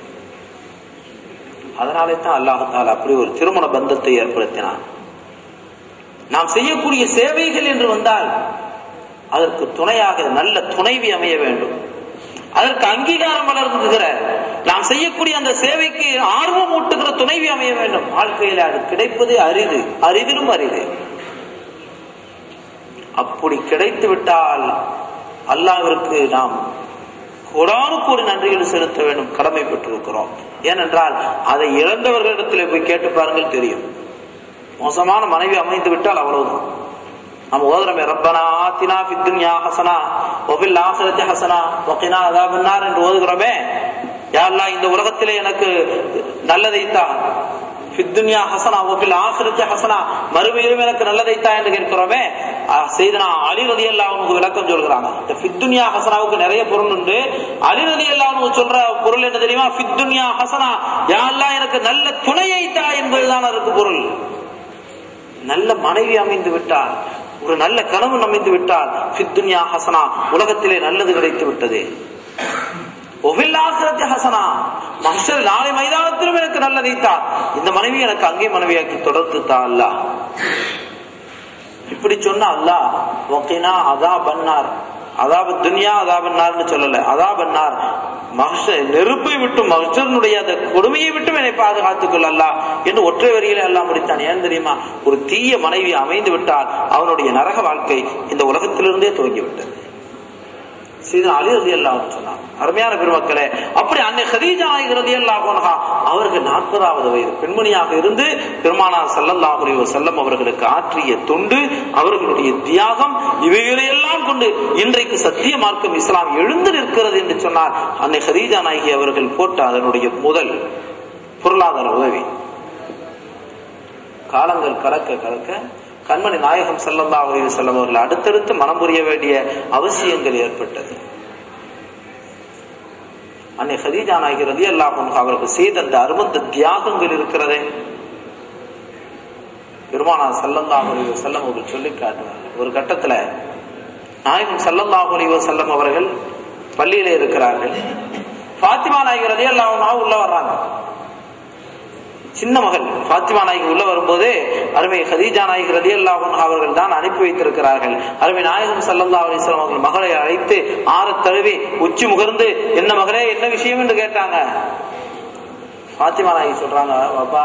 அதனாலே தான் அல்லாஹால அப்படி ஒரு திருமண பந்தத்தை ஏற்படுத்தினார் நாம் செய்யக்கூடிய சேவைகள் என்று வந்தால் அதற்கு துணையாக நல்ல துணைவி அமைய வேண்டும் அதற்கு அங்கீகாரம் வளர்ந்துகிற நாம் செய்யக்கூடிய அந்த சேவைக்கு ஆர்வம் ஊட்டுகிற துணைவி அமைய வேண்டும் வாழ்க்கையில் அது கிடைப்பது அரிது அரிதிலும் அரிது அப்படி கிடைத்து விட்டால் அல்லாவிற்கு நாம் கோடானுக்கு ஒரு நன்றிகள் செலுத்த வேண்டும் கடமை பெற்றிருக்கிறோம் ஏனென்றால் அதை இழந்தவர்களிடத்தில் போய் கேட்டு பாருங்கள் தெரியும் மோசமான மனைவி அமைந்து விட்டால் அவ்வளவுதான் நம்ம ஓதுறமே ரப்பனா ஆத்தினா ஃபித்துன்யா ஹசனா ஒபில் ஆசிரத்தி ஹசனா ஒக்கினா அதாபன்னார் என்று ஓதுகிறோமே யாரெல்லாம் இந்த உலகத்திலே எனக்கு நல்லதைத்தா ஃபித்துன்யா ஹசனா ஒபில் ஆசிரத்தி ஹசனா மறுமையிலும் எனக்கு நல்லதைத்தா என்று கேட்கிறோமே செய்தனா அலி ரதி அல்லாவுக்கு விளக்கம் சொல்கிறாங்க இந்த ஃபித்துன்யா ஹசனாவுக்கு நிறைய பொருள் உண்டு அலி ரதி அல்லாவுக்கு சொல்ற பொருள் என்ன தெரியுமா ஃபித்துன்யா ஹசனா யாரெல்லாம் எனக்கு நல்ல துணையைத்தா என்பதுதான் அதற்கு பொருள் நல்ல மனைவி அமைந்து விட்டால் ஒரு நல்ல கனவு அமைந்து விட்டால் ஃபித்துன்யா ஹசனா உலகத்திலே நல்லது கிடைத்து விட்டது ஆஹிரத்தி ஹசனா மஹ்ஷர் நாளை மைதானத்திலும் எனக்கு நல்லதை தா இந்த மனைவி எனக்கு அங்கே மனைவியாக்கி தொடர்ந்து தா அல்லாஹ் இப்படி சொன்னா அல்லாஹ் ஒக்கினா அதா பன்னார் அதாப துன்யா அதாபன்னார்னு சொல்லல அதா பன்னார் மஹ்ஷர் நெருப்பை விட்டு மஹ்ஷரனுடைய அந்த கொடுமையை விட்டு என்னை பாதுகாத்துக் கொள்ள அல்லாஹ் என்று ஒற்றை வரியிலே எல்லாம் முடித்தான் ஏன் தெரியுமா ஒரு தீய மனைவி அமைந்து விட்டால் அவனுடைய நரக வாழ்க்கை இந்த உலகத்திலிருந்தே துவங்கி விட்டது சீதா அலி ரதி அல்லாஹ் சொன்னாங்க அருமையான பெருமக்களே அப்படி அன்னை ஹதீஜா ஆகிறது அல்லாஹ் அவருக்கு நாற்பதாவது வயது பெண்மணியாக இருந்து பெருமானார் சல்லல்லாஹு அலைஹி வஸல்லம் அவர்களுக்கு ஆற்றிய தொண்டு அவர்களுடைய தியாகம் இவைகளையெல்லாம் கொண்டு இன்றைக்கு சத்திய மார்க்கம் இஸ்லாம் எழுந்து நிற்கிறது என்று சொன்னார் அன்னை ஹதீஜா நாயகி அவர்கள் போட்ட அதனுடைய முதல் பொருளாதார உதவி காலங்கள் கலக்க கலக்க கண்மணி நாயகம் செல்லல்லா அலைஹி செல்லம் அவர்கள் அடுத்தடுத்து மனம் புரிய வேண்டிய அவசியங்கள் ஏற்பட்டது அன்னை ஹதீஜா நாயகி ரதி அல்லாஹ் அவருக்கு செய்த அந்த அருமந்த தியாகங்கள் இருக்கிறதே பெருமானார் சல்லல்லாஹு அலைஹி வஸல்லம் அவர்கள் சொல்லி காட்டுவார் ஒரு கட்டத்துல நாயகம் சல்லல்லாஹு அலைஹி வஸல்லம் அவர்கள் பள்ளியில இருக்கிறார்கள் ஃபாத்திமா நாயகி ரதி அல்லாஹ் உள்ள வர்றாங்க சின்ன மகள் பாத்திமா நாயகி உள்ள வரும்போது அருமை ஹதீஜா நாயகி ரதி அல்லாஹன் அவர்கள் தான் அனுப்பி வைத்திருக்கிறார்கள் அருமை நாயகம் சல்லல்லா அலிஸ்லாம் அவர்கள் மகளை அழைத்து ஆற தழுவி உச்சி முகர்ந்து என்ன மகளே என்ன விஷயம் என்று கேட்டாங்க பாத்திமா நாயகி சொல்றாங்க பாப்பா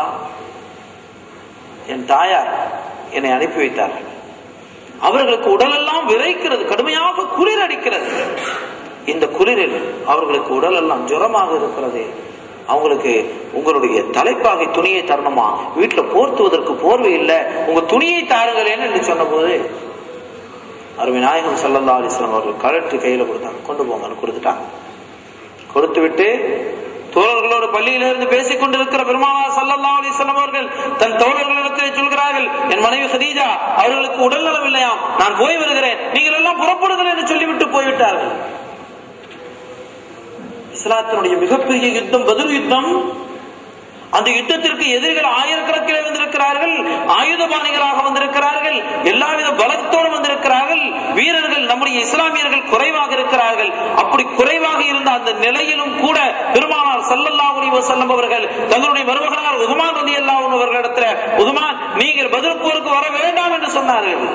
என் தாயார் என்னை அனுப்பி வைத்தார்கள் அவர்களுக்கு உடலெல்லாம் விரைக்கிறது கடுமையாக குளிர் அடிக்கிறது இந்த குளிரில் அவர்களுக்கு உடல் எல்லாம் ஜுரமாக இருக்கிறது அவங்களுக்கு உங்களுடைய தலைப்பாகை துணியை தரணுமா வீட்டுல போர்த்துவதற்கு போர்வை இல்லை உங்க துணியை தாருங்களேன்னு என்று சொன்ன போது அருமை நாயகம் சல்லல்லா அலிஸ்லாம் அவர்கள் கழட்டு கையில கொடுத்தாங்க கொண்டு போங்கன்னு கொடுத்துட்டாங்க கொடுத்து விட்டு தோழர்களோடு பள்ளியில இருந்து பேசிக் கொண்டிருக்கிற பெருமானா சல்லல்லா அலிஸ்லாம் அவர்கள் தன் தோழர்களிடத்தில் சொல்கிறார்கள் என் மனைவி ஹதீஜா அவர்களுக்கு உடல் நலம் இல்லையாம் நான் போய் வருகிறேன் நீங்கள் எல்லாம் புறப்படுங்கள் என்று சொல்லிவிட்டு போய்விட்டார்கள் இஸ்லாத்தினுடைய மிகப்பெரிய யுத்தம் பதில் யுத்தம் அந்த யுத்தத்திற்கு எதிரிகள் ஆயிரக்கணக்கில் வந்திருக்கிறார்கள் ஆயுதபாணிகளாக வந்திருக்கிறார்கள் எல்லாவித பலத்தோடு வந்திருக்கிறார்கள் வீரர்கள் நம்முடைய இஸ்லாமியர்கள் குறைவாக இருக்கிறார்கள் அப்படி குறைவாக இருந்த அந்த நிலையிலும் கூட பெருமானார் சல்லல்லா அலி வசல்லம் அவர்கள் தங்களுடைய மருமகனார் உதுமான் ரதி அல்லா அவர்களிடத்துல உதுமான் நீங்கள் பதில் போருக்கு வர வேண்டாம் என்று சொன்னார்கள்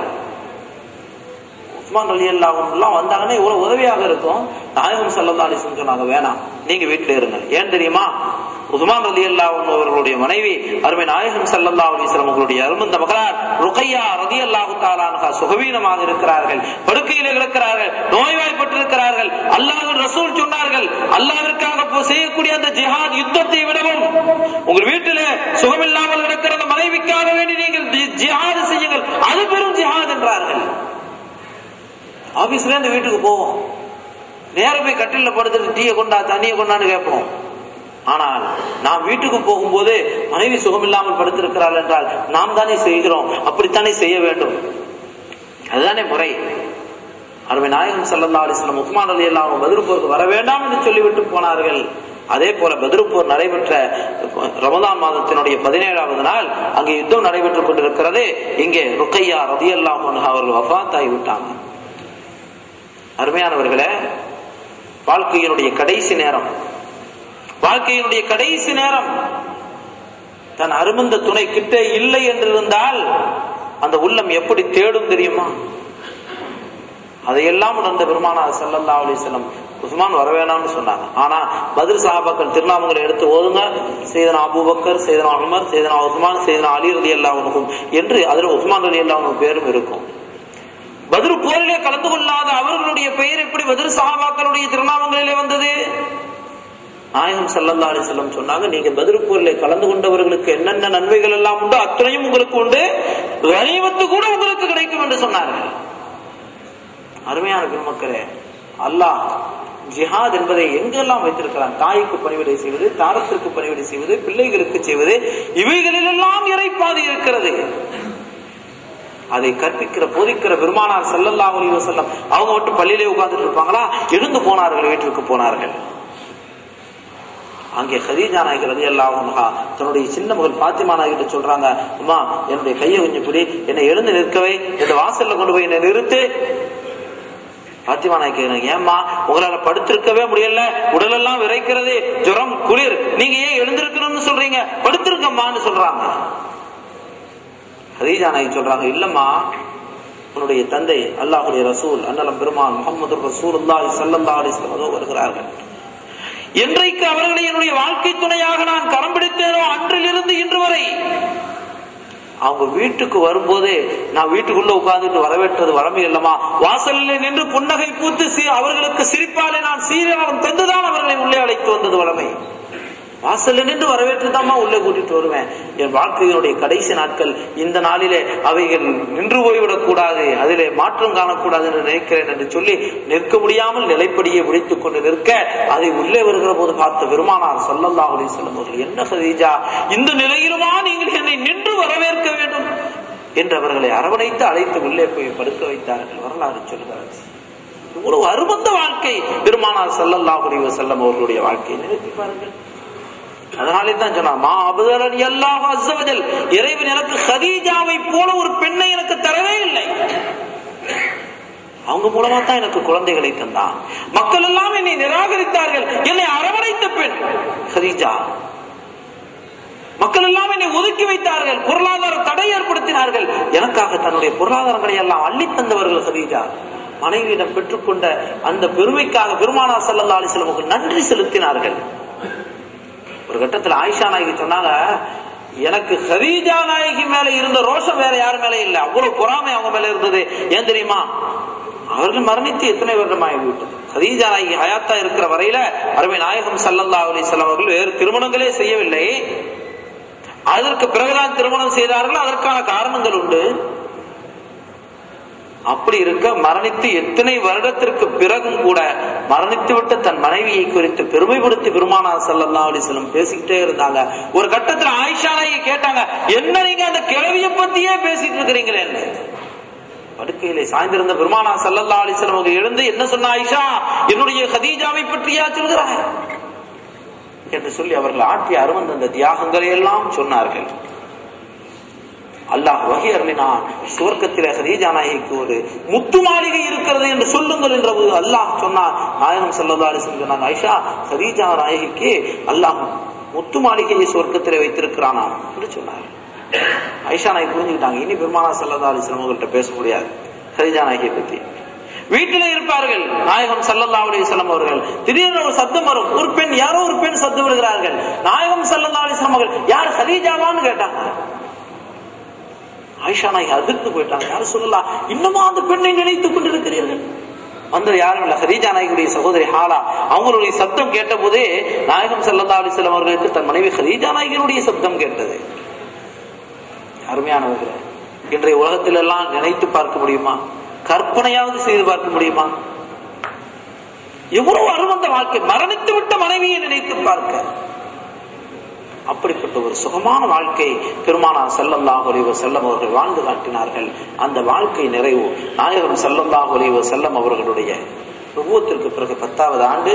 உஸ்மான் அலி எல்லாம் வந்தாங்கன்னா இவ்வளவு உதவியாக இருக்கும் நாயகம் சல்லா அலிஸ்லம் சொன்னாங்க வேணாம் நீங்க வீட்டுல இருங்க ஏன் தெரியுமா உஸ்மான் அலி அல்லா அவர்களுடைய மனைவி அருமை நாயகம் சல்லல்லா அலிஸ்லாம் அவர்களுடைய அருமந்த மகளார் ருகையா ரதி அல்லாஹு தாலானஹா சுகவீனமாக இருக்கிறார்கள் படுக்கையில் இருக்கிறார்கள் நோய்வாய்ப்பட்டிருக்கிறார்கள் அல்லாஹ் ரசூல் சொன்னார்கள் அல்லாவிற்காக செய்யக்கூடிய அந்த ஜிஹாத் யுத்தத்தை விடவும் உங்கள் வீட்டிலே சுகமில்லாமல் இருக்கிற அந்த மனைவிக்காக வேண்டி நீங்கள் ஜிஹாது செய்யுங்கள் அது பெரும் ஜிஹாத் என்றார்கள் ஆபீஸ்ல இருந்து வீட்டுக்கு போவோம் நேர போய் கட்டில படுத்துட்டு டீயை கொண்டா தண்ணியை கொண்டான்னு கேட்போம் ஆனால் நாம் வீட்டுக்கு போகும்போது மனைவி சுகமில்லாமல் படுத்திருக்கிறாள் என்றால் நாம் தானே செய்கிறோம் அப்படித்தானே செய்ய வேண்டும் அதுதானே முறை அருமை நாயகம் சல்லா அலிஸ்லாம் உஸ்மான் அலி எல்லாம் பதிருப்போருக்கு வர வேண்டாம் என்று சொல்லிவிட்டு போனார்கள் அதே போல பதிருப்போர் நடைபெற்ற ரமதான் மாதத்தினுடைய பதினேழாவது நாள் அங்கே யுத்தம் நடைபெற்றுக் கொண்டிருக்கிறது இங்கே ருக்கையா ரதி அல்லாம் அவர்கள் வஃத் ஆகிவிட்டாங்க அருமையானவர்களே வாழ்க்கையினுடைய கடைசி நேரம் வாழ்க்கையினுடைய கடைசி நேரம் தன் அருமந்த துணை கிட்டே இல்லை என்றிருந்தால் அந்த உள்ளம் எப்படி தேடும் தெரியுமா அதையெல்லாம் உணர்ந்த பெருமானா சல்லல்லா அலிஸ்லம் உஸ்மான் வர வேணாம்னு சொன்னாங்க ஆனா பதில் சாபாக்கள் திருநாமங்களை எடுத்து ஓதுங்க செய்தனா அபுபக்கர் செய்தனா உமர் செய்தனா உஸ்மான் செய்தனா அலி ரதி அல்லாவுனுக்கும் என்று அதுல உஸ்மான் ரதி அல்லாவுனுக்கு பேரும் இருக்கும் பதில் போரிலே கலந்து கொள்ளாத அவர்களுடைய பெயர் எப்படி பதில் சஹாபாக்களுடைய திருநாமங்களிலே வந்தது நாயகம் சல்லல்லா அலி செல்லம் சொன்னாங்க நீங்க பதில் போரிலே கலந்து கொண்டவர்களுக்கு என்னென்ன நன்மைகள் எல்லாம் உண்டோ அத்தனையும் உங்களுக்கு உண்டு கனிமத்து கூட உங்களுக்கு கிடைக்கும் என்று சொன்னார்கள் அருமையான பெருமக்களே அல்லாஹ் ஜிஹாத் என்பதை எங்கெல்லாம் வைத்திருக்கிறான் தாய்க்கு பணிவிடை செய்வது தாரத்திற்கு பணிவிடை செய்வது பிள்ளைகளுக்கு செய்வது இவைகளிலெல்லாம் இறைப்பாதி இருக்கிறது அதை கற்பிக்கிற போதிக்கிற பெருமானார் செல்லல்லா அலி வசல்லம் அவங்க மட்டும் பள்ளியிலே உட்கார்ந்துட்டு இருப்பாங்களா எழுந்து போனார்கள் வீட்டிற்கு போனார்கள் அங்கே ஹதீஜா நாயகர் ரதி அல்லாஹா தன்னுடைய சின்ன மகள் பாத்திமா நாயகிட்ட சொல்றாங்க அம்மா என்னுடைய கையை கொஞ்சம் பிடி என்னை எழுந்து நிற்கவே இந்த வாசல்ல கொண்டு போய் என்னை நிறுத்து பாத்திமா நாய் கேக்குறாங்க ஏம்மா உங்களால படுத்திருக்கவே முடியல உடலெல்லாம் விரைக்கிறது ஜுரம் குளிர் நீங்க ஏன் எழுந்திருக்கணும்னு சொல்றீங்க படுத்திருக்கம்மான்னு சொல்றாங்க ஹதீஜா நாய் சொல்றாங்க இல்லம்மா உன்னுடைய தந்தை அல்லாஹுடைய ரசூல் அன்னலம் பெருமான் முகமது ரசூலுல்லாஹி ஸல்லல்லாஹு அலைஹி வஸல்லம் வருகிறார்கள் என்றைக்கு அவர்களை என்னுடைய வாழ்க்கை துணையாக நான் கரம் பிடித்தேனோ அன்றிலிருந்து இன்று வரை அவங்க வீட்டுக்கு வரும்போதே நான் வீட்டுக்குள்ள உட்கார்ந்துட்டு வரவேற்றது வளமை இல்லமா வாசலில் நின்று புன்னகை பூத்து சி- அவர்களுக்கு சிரிப்பாலே நான் சீரகம் தந்துதான் அவர்களை உள்ளே அழைத்து வந்தது வளமை வாசல்ல நின்று வரவேற்றுதாம்மா உள்ளே கூட்டிட்டு வருவேன் என் வாழ்க்கையினுடைய கடைசி நாட்கள் இந்த நாளிலே அவைகள் நின்று போய்விடக் கூடாது அதிலே மாற்றம் காணக்கூடாது என்று நினைக்கிறேன் என்று சொல்லி நிற்க முடியாமல் நிலைப்படியே விழித்துக் கொண்டு நிற்க அதை உள்ளே வருகிற போது பார்த்த பெருமானார் ஸல்லல்லாஹு அலைஹி வஸல்லம் அவர்கள் என்ன ஹதீஜா இந்த நிலையிலுமா நீங்கள் என்னை நின்று வரவேற்க வேண்டும் என்று அவர்களை அரவணைத்து அழைத்து உள்ளே போய் படுக்க வைத்தார்கள் வரலாறு சொல்கிறார்கள் இவ்வளவு அருமந்த வாழ்க்கை பெருமானார் ஸல்லல்லாஹு அலைஹி வஸல்லம் அவர்களுடைய வாழ்க்கையை நினைத்து பாருங்கள் அதனாலே தான் சொன்னார் மா அபுதலி அல்லாஹ் அஸ்ஸவஜல் இறைவன் எனக்கு ஹதீஜாவை போல ஒரு பெண்ணை எனக்கு தரவே இல்லை அவங்க மூலமா தான் எனக்கு குழந்தைகளை தந்தான் மக்கள் எல்லாம் என்னை நிராகரித்தார்கள் என்னை அரவணைத்த பெண் ஹதீஜா மக்கள் எல்லாம் என்னை ஒதுக்கி வைத்தார்கள் பொருளாதார தடை ஏற்படுத்தினார்கள் எனக்காக தன்னுடைய பொருளாதாரங்களை எல்லாம் அள்ளி தந்தவர்கள் ஹதீஜா மனைவியிடம் பெற்றுக்கொண்ட அந்த பெருமைக்காக பெருமானா சல்லல்லா அலிஸ்லமுக்கு நன்றி செலுத்தினார்கள் ஒரு கட்டத்துல ஆயிஷா நாயகி சொன்னாங்க எனக்கு ஹதீஜா நாயகி மேல இருந்த ரோஷம் வேற யார் மேல இல்ல அவ்வளவு பொறாமை அவங்க மேல இருந்தது ஏன் தெரியுமா அவர்கள் மரணித்து எத்தனை வருடமாகி விட்டது ஹதீஜா நாயகி ஹயாத்தா இருக்கிற வரையில அருமை நாயகம் சல்லல்லா அலிஸ்லாம் அவர்கள் வேறு திருமணங்களே செய்யவில்லை அதற்கு பிறகுதான் திருமணம் செய்தார்கள் அதற்கான காரணங்கள் உண்டு அப்படி இருக்க மரணித்து எத்தனை வருடத்திற்கு பிறகும் கூட மரணித்து விட்ட தன் மனைவியை குறித்து பெருமைப்படுத்தி பெருமானா சல்லல்லா அலிஸ்லம் பேசிக்கிட்டே இருந்தாங்க ஒரு கட்டத்துல ஆயிஷா நாயகி கேட்டாங்க என்ன நீங்க அந்த கிழவிய பத்தியே பேசிட்டு இருக்கிறீங்களே படுக்கையிலே சாய்ந்திருந்த பெருமானா சல்லல்லா அலிஸ்லம் அவங்க எழுந்து என்ன சொன்ன ஆயிஷா என்னுடைய ஹதீஜாவை பற்றியா சொல்கிறாய் என்று சொல்லி அவர்கள் ஆற்றிய அருவந்த அந்த தியாகங்களை எல்லாம் சொன்னார்கள் அல்லாஹ் வகை அருளினான் சுவர்க்கத்திலே ஹதீஜா நாயகிக்கு ஒரு முத்து மாளிகை இருக்கிறது என்று சொல்லுங்கள் என்ற போது அல்லாஹ் சொன்னார் நாயகம் சல்லா அலிஸ்லம் சொன்னாங்க ஐஷா ஹதீஜா நாயகிக்கு அல்லாஹ் முத்து மாளிகையை சுவர்க்கத்திலே வைத்திருக்கிறானா என்று சொன்னார் ஐஷா நாயகி புரிஞ்சுக்கிட்டாங்க இனி பெருமானா சல்லா அலிஸ்லாம் அவங்கள்ட்ட பேச முடியாது ஹதீஜா நாயகியை பத்தி வீட்டிலே இருப்பார்கள் நாயகம் சல்லல்லா அலிஸ்லாம் அவர்கள் திடீர்னு ஒரு சத்தம் வரும் ஒரு பெண் யாரோ ஒரு பெண் சத்தம் விடுகிறார்கள் நாயகம் சல்லல்லா அலிஸ்லாம் அவர்கள் யார் ஹதீஜாவான்னு கேட்டாங்க ஆயிஷா நாயகி அதிர்ந்து போயிட்டாங்க யாரும் சொல்லலாம் இன்னமும் அந்த பெண்ணை நினைத்துக் கொண்டிருக்கிறீர்கள் வந்தது யாரும் இல்ல ஹதீஜா நாயகுடைய சகோதரி ஹாலா அவங்களுடைய சத்தம் கேட்ட போதே நாயகம் சல்லல்லா அலிஸ்லாம் அவர்களுக்கு தன் மனைவி ஹதீஜா நாயகனுடைய சத்தம் கேட்டது அருமையானவர்களே இன்றைய உலகத்தில் எல்லாம் நினைத்து பார்க்க முடியுமா கற்பனையாவது செய்து பார்க்க முடியுமா எவ்வளவு அருவந்த வாழ்க்கை மரணித்து விட்ட மனைவியை நினைத்து பார்க்க அப்படிப்பட்ட ஒரு சுகமான வாழ்க்கை பெருமானா செல்லல்லாஹ் ஒலிவ செல்லம் அவர்கள் வாழ்ந்து காட்டினார்கள் அந்த வாழ்க்கை நிறைவு நாயகம் செல்லல்லாஹ் ஒலிவ செல்லம் அவர்களுடைய நுபுவத்திற்கு பிறகு பத்தாவது ஆண்டு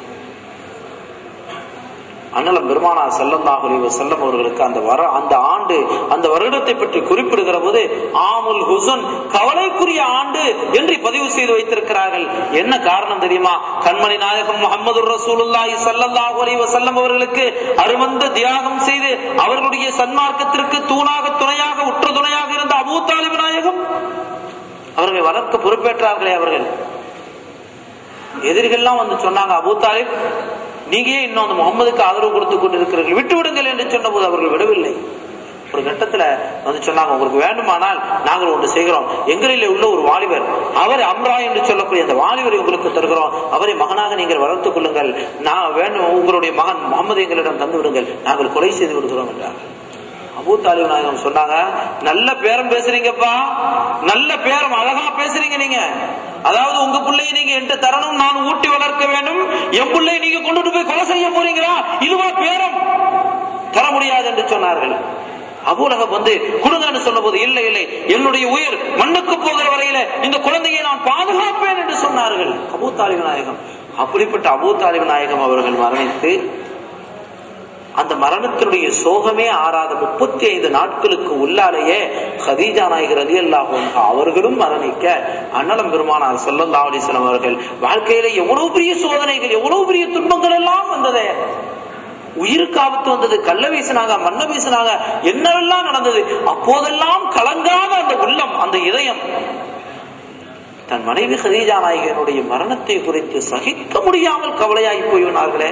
அண்ணலம் பெருமானா செல்லல்லாஹ் ஒலிவ செல்லம் அவர்களுக்கு அந்த வர அந்த ஆண்டு அந்த வருடத்தை பற்றி குறிப்பிடுகிற போது ஆமுல் ஹுசன் கவலைக்குரிய ஆண்டு என்று பதிவு செய்து வைத்திருக்கிறார்கள் என்ன காரணம் தெரியுமா கண்மணி நாயகம் முகமது ரசூலுல்லாஹி ஸல்லல்லாஹு அலைஹி வஸல்லம் அவர்களுக்கு அருமந்த தியாகம் செய்து அவர்களுடைய சன்மார்க்கத்திற்கு தூணாக துணையாக உற்ற துணையாக இருந்த அபூ தாலிப் நாயகம் அவர்களை வளர்க்க பொறுப்பேற்றார்களே அவர்கள் எதிரிகள்லாம் வந்து சொன்னாங்க அபூ தாலிப் நீங்க ஏன் இன்னும் அந்த முகமதுக்கு ஆதரவு கொடுத்து கொண்டிருக்கிறீர்கள் விட்டு விடுங்கள் என்று சொன்னபோது அவர்கள் விடவில்லை ஒரு கட்டத்துல வந்து சொன்னாங்க உங்களுக்கு வேண்டுமானால் நாங்கள் ஒன்று செய்கிறோம் எங்களிலே உள்ள ஒரு வாலிபர் அவர் அம்ரா என்று சொல்லக்கூடிய அந்த வாலிபரை உங்களுக்கு தருகிறோம் அவரை மகனாக நீங்கள் வளர்த்துக் கொள்ளுங்கள் நான் வேண்டும் உங்களுடைய மகன் முகமது எங்களிடம் தந்து விடுங்கள் நாங்கள் கொலை செய்து விடுகிறோம் என்றார் அபூ தாலிப் நாயகம் சொன்னாங்க நல்ல பேரம் பேசுறீங்கப்பா நல்ல பேரம் அழகா பேசுறீங்க நீங்க அதாவது உங்க பிள்ளையை நீங்க என்கிட்ட தரணும் நான் ஊட்டி வளர்க்க வேண்டும் என் பிள்ளையை நீங்க கொண்டுட்டு போய் கொலை செய்ய போறீங்களா இதுவா பேரம் தர முடியாது என்று சொன்னார்கள் அபூலகம் வந்து கொடுங்கன்னு சொன்னபோது இல்லை இல்லை என்னுடைய உயிர் மண்ணுக்கு போகிற வரையில இந்த குழந்தையை நான் பாதுகாப்பேன் என்று சொன்னார்கள் அபூ தாலிப் நாயகம் அப்படிப்பட்ட அபூ தாலிப் நாயகம் அவர்கள் மரணித்து அந்த மரணத்தினுடைய சோகமே ஆறாத முப்பத்தி ஐந்து நாட்களுக்கு உள்ளாலேயே ஹதீஜா நாயகர் ரதி அவர்களும் மரணிக்க அண்ணலம் பெருமானார் சொல்லல்லா அலிஸ்லாம் அவர்கள் வாழ்க்கையில எவ்வளவு பெரிய சோதனைகள் எவ்வளவு பெரிய துன்பங்கள் எல்லாம் வந்ததே உயிருக்கு ஆபத்து வந்தது கள்ள வீசினாங்க மண்ண வீசினாங்க என்னவெல்லாம் நடந்தது அப்போதெல்லாம் கலங்காத அந்த உள்ளம் அந்த இதயம் தன் மனைவி ஹதீஜா நாயகனுடைய மரணத்தை குறித்து சகிக்க முடியாமல் கவலையாகி போய்வினார்களே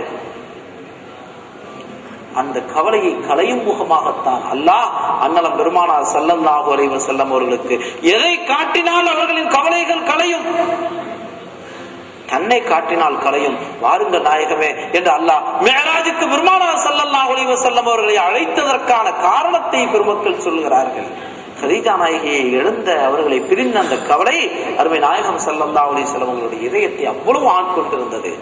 அந்த கவலையை களையும் முகமாகத்தான் அல்லாஹ் அன்னலம் பெருமானார் சல்லல்லாஹு அலைஹி வஸல்லம் அவர்களுக்கு எதை காட்டினால் அவர்களின் கவலைகள் களையும் தன்னை காட்டினால் கலையும் வாருங்க நாயகமே என்று அல்லாஹ் மேராஜுக்கு பெருமானார் சல்லல்லாஹு அலைஹி வஸல்லம் அவர்களை அழைத்ததற்கான காரணத்தை பெருமக்கள் சொல்கிறார்கள் கதீஜா நாயகியை எழுந்த அவர்களை பிரிந்த அந்த கவலை அருமை நாயகம் சல்லல்லாஹு அலைஹி வஸல்லம் அவர்களுடைய இதயத்தை அவ்வளவு ஆட்கொண்டிருந்தது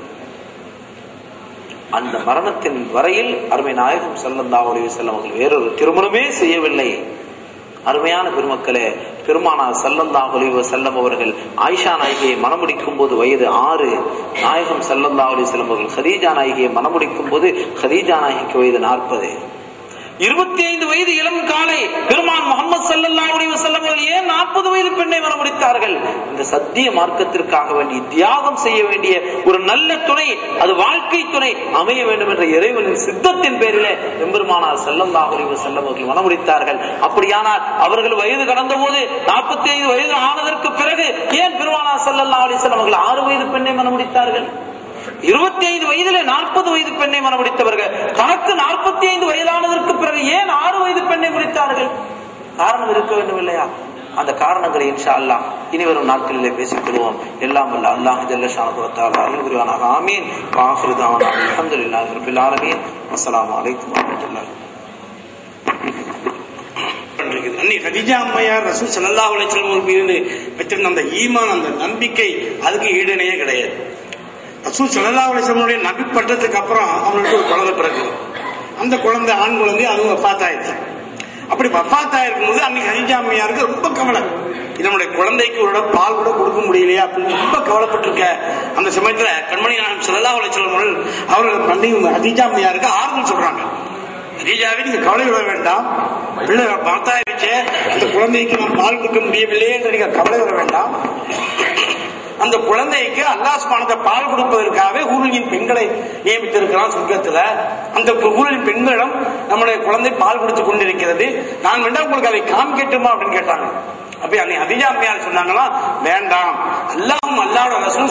அந்த மரணத்தின் வரையில் அருமை நாயகம் சல்லல்லாஹு அலைஹி வஸல்லம் அவர்கள் வேறொரு திருமணமே செய்யவில்லை அருமையான பெருமக்களே பெருமானார் சல்லல்லாஹு அலைஹி வஸல்லம் அவர்கள் ஆயிஷா நாயகியை மணமுடிக்கும் போது வயது ஆறு நாயகம் சல்லல்லாஹு அலைஹி வஸல்லம் அவர்கள் ஹதீஜா நாயகியை மணமுடிக்கும் போது ஹதீஜா நாயகிக்கு வயது நாற்பது இருபத்தி ஐந்து வயது இளம் காலை பெருமான் முகமது சல்லல்லாஹு அலைஹி வஸல்லம் அவர்கள் ஏன் நாற்பது வயது பெண்ணை மணமுடித்தார்கள் இந்த சத்திய மார்க்கத்திற்காக வேண்டி தியாகம் செய்ய வேண்டிய ஒரு நல்ல துணை அது வாழ்க்கை துணை அமைய வேண்டும் என்ற இறைவனின் சித்தத்தின் பேரிலே எம்பெருமானார் சல்லல்லாஹு அலைஹி வஸல்லம் அவர்கள் மணமுடித்தார்கள் அப்படியானால் அவர்கள் வயது கடந்த போது நாற்பத்தி ஐந்து வயது ஆனதற்கு பிறகு ஏன் பெருமானார் சல்லல்லாஹு அலைஹி வஸல்லம் அவர்கள் ஆறு வயது பெண்ணை மணமுடித்தார்கள் இருபத்தி ஐந்து வயதிலே நாற்பது வயது பெண்ணை மனமுடித்தவர்கள் தனக்கு நாற்பத்தி ஐந்து வயதானதற்கு பிறகு ஏன் ஆறு வயது பெண்ணை முடித்தார்கள் காரணம் இருக்க வேண்டும் இல்லையா அந்த காரணங்களை இன்ஷா அல்லாஹ் இனி வரும் நாட்களிலே பேசிக் கொள்வோம் எல்லாம் அல்ல அல்லாஹ் ஜல்ல ஷானகுவத்தால் அருள் புரிவானாக ஆமீன் வாஹிருதாவான அல்ஹம்துலில்லாஹி ரப்பில் ஆலமீன் அஸ்ஸலாமு அலைக்கும் வரஹ்மத்துல்லாஹி இருக்குது அன்னி ஹதிஜா அம்மையார் ரசூல் ஸல்லல்லாஹு அலைஹி வஸல்லம் மீது வச்சிருந்த அந்த ஈமான் அந்த நம்பிக்கை அதுக்கு ஈடுணையே கிடையாது ரசூல் ஸல்லல்லாஹு அலைஹி வஸல்லமுடைய நபி பட்டத்துக்கு அப்புறம் அவங்களுக்கு ஒரு குழந்தை பிறகுது அந்த குழந்தை ஆண் குழந்தை அதுவும் வஃபாத் ஆயிடுச்சு அப்படி வஃபாத் ஆயிருக்கும் போது அன்னைக்கு ஹதிஜா அம்மையாருக்கு ரொம்ப கவலை இது நம்முடைய குழந்தைக்கு ஒரு இடம் பால் கூட கொடுக்க முடியலையா அப்படின்னு ரொம்ப கவலைப்பட்டிருக்க அந்த சமயத்துல கண்மணி நாயம் ஸல்லல்லாஹு அலைஹி வஸல்லம் அவர்கள் அவர்கள் பண்ணி ஹதிஜா அம்மையாருக்கு ஆறுதல் சொல்றாங்க ஹதீஜாவே நீங்க கவலை விட வேண்டாம் பிள்ளை பார்த்தாயிருச்சே அந்த குழந்தைக்கு நான் பால் கொடுக்க முடியவில்லையே என்று நீங்க கவலை விட வேண்டாம் அந்த குழந்தைக்கு அல்லாஹ் சுப்ஹானஹு பால் கொடுப்பதற்காகவே ஊரின் பெண்களை நியமித்திருக்கிறான் சொர்க்கத்துல அந்த ஊரின் பெண்களிடம் நம்முடைய குழந்தை பால் கொடுத்து கொண்டிருக்கிறது நான் வேண்டாம் உங்களுக்கு அதை காமிக்கட்டுமா அப்படின்னு கேட்டாங்க அப்ப அன்னை அதிஜா அம்மையார் சொன்னாங்களா வேண்டாம் அல்லாஹும் அல்லாஹ்வோட ரசூலும்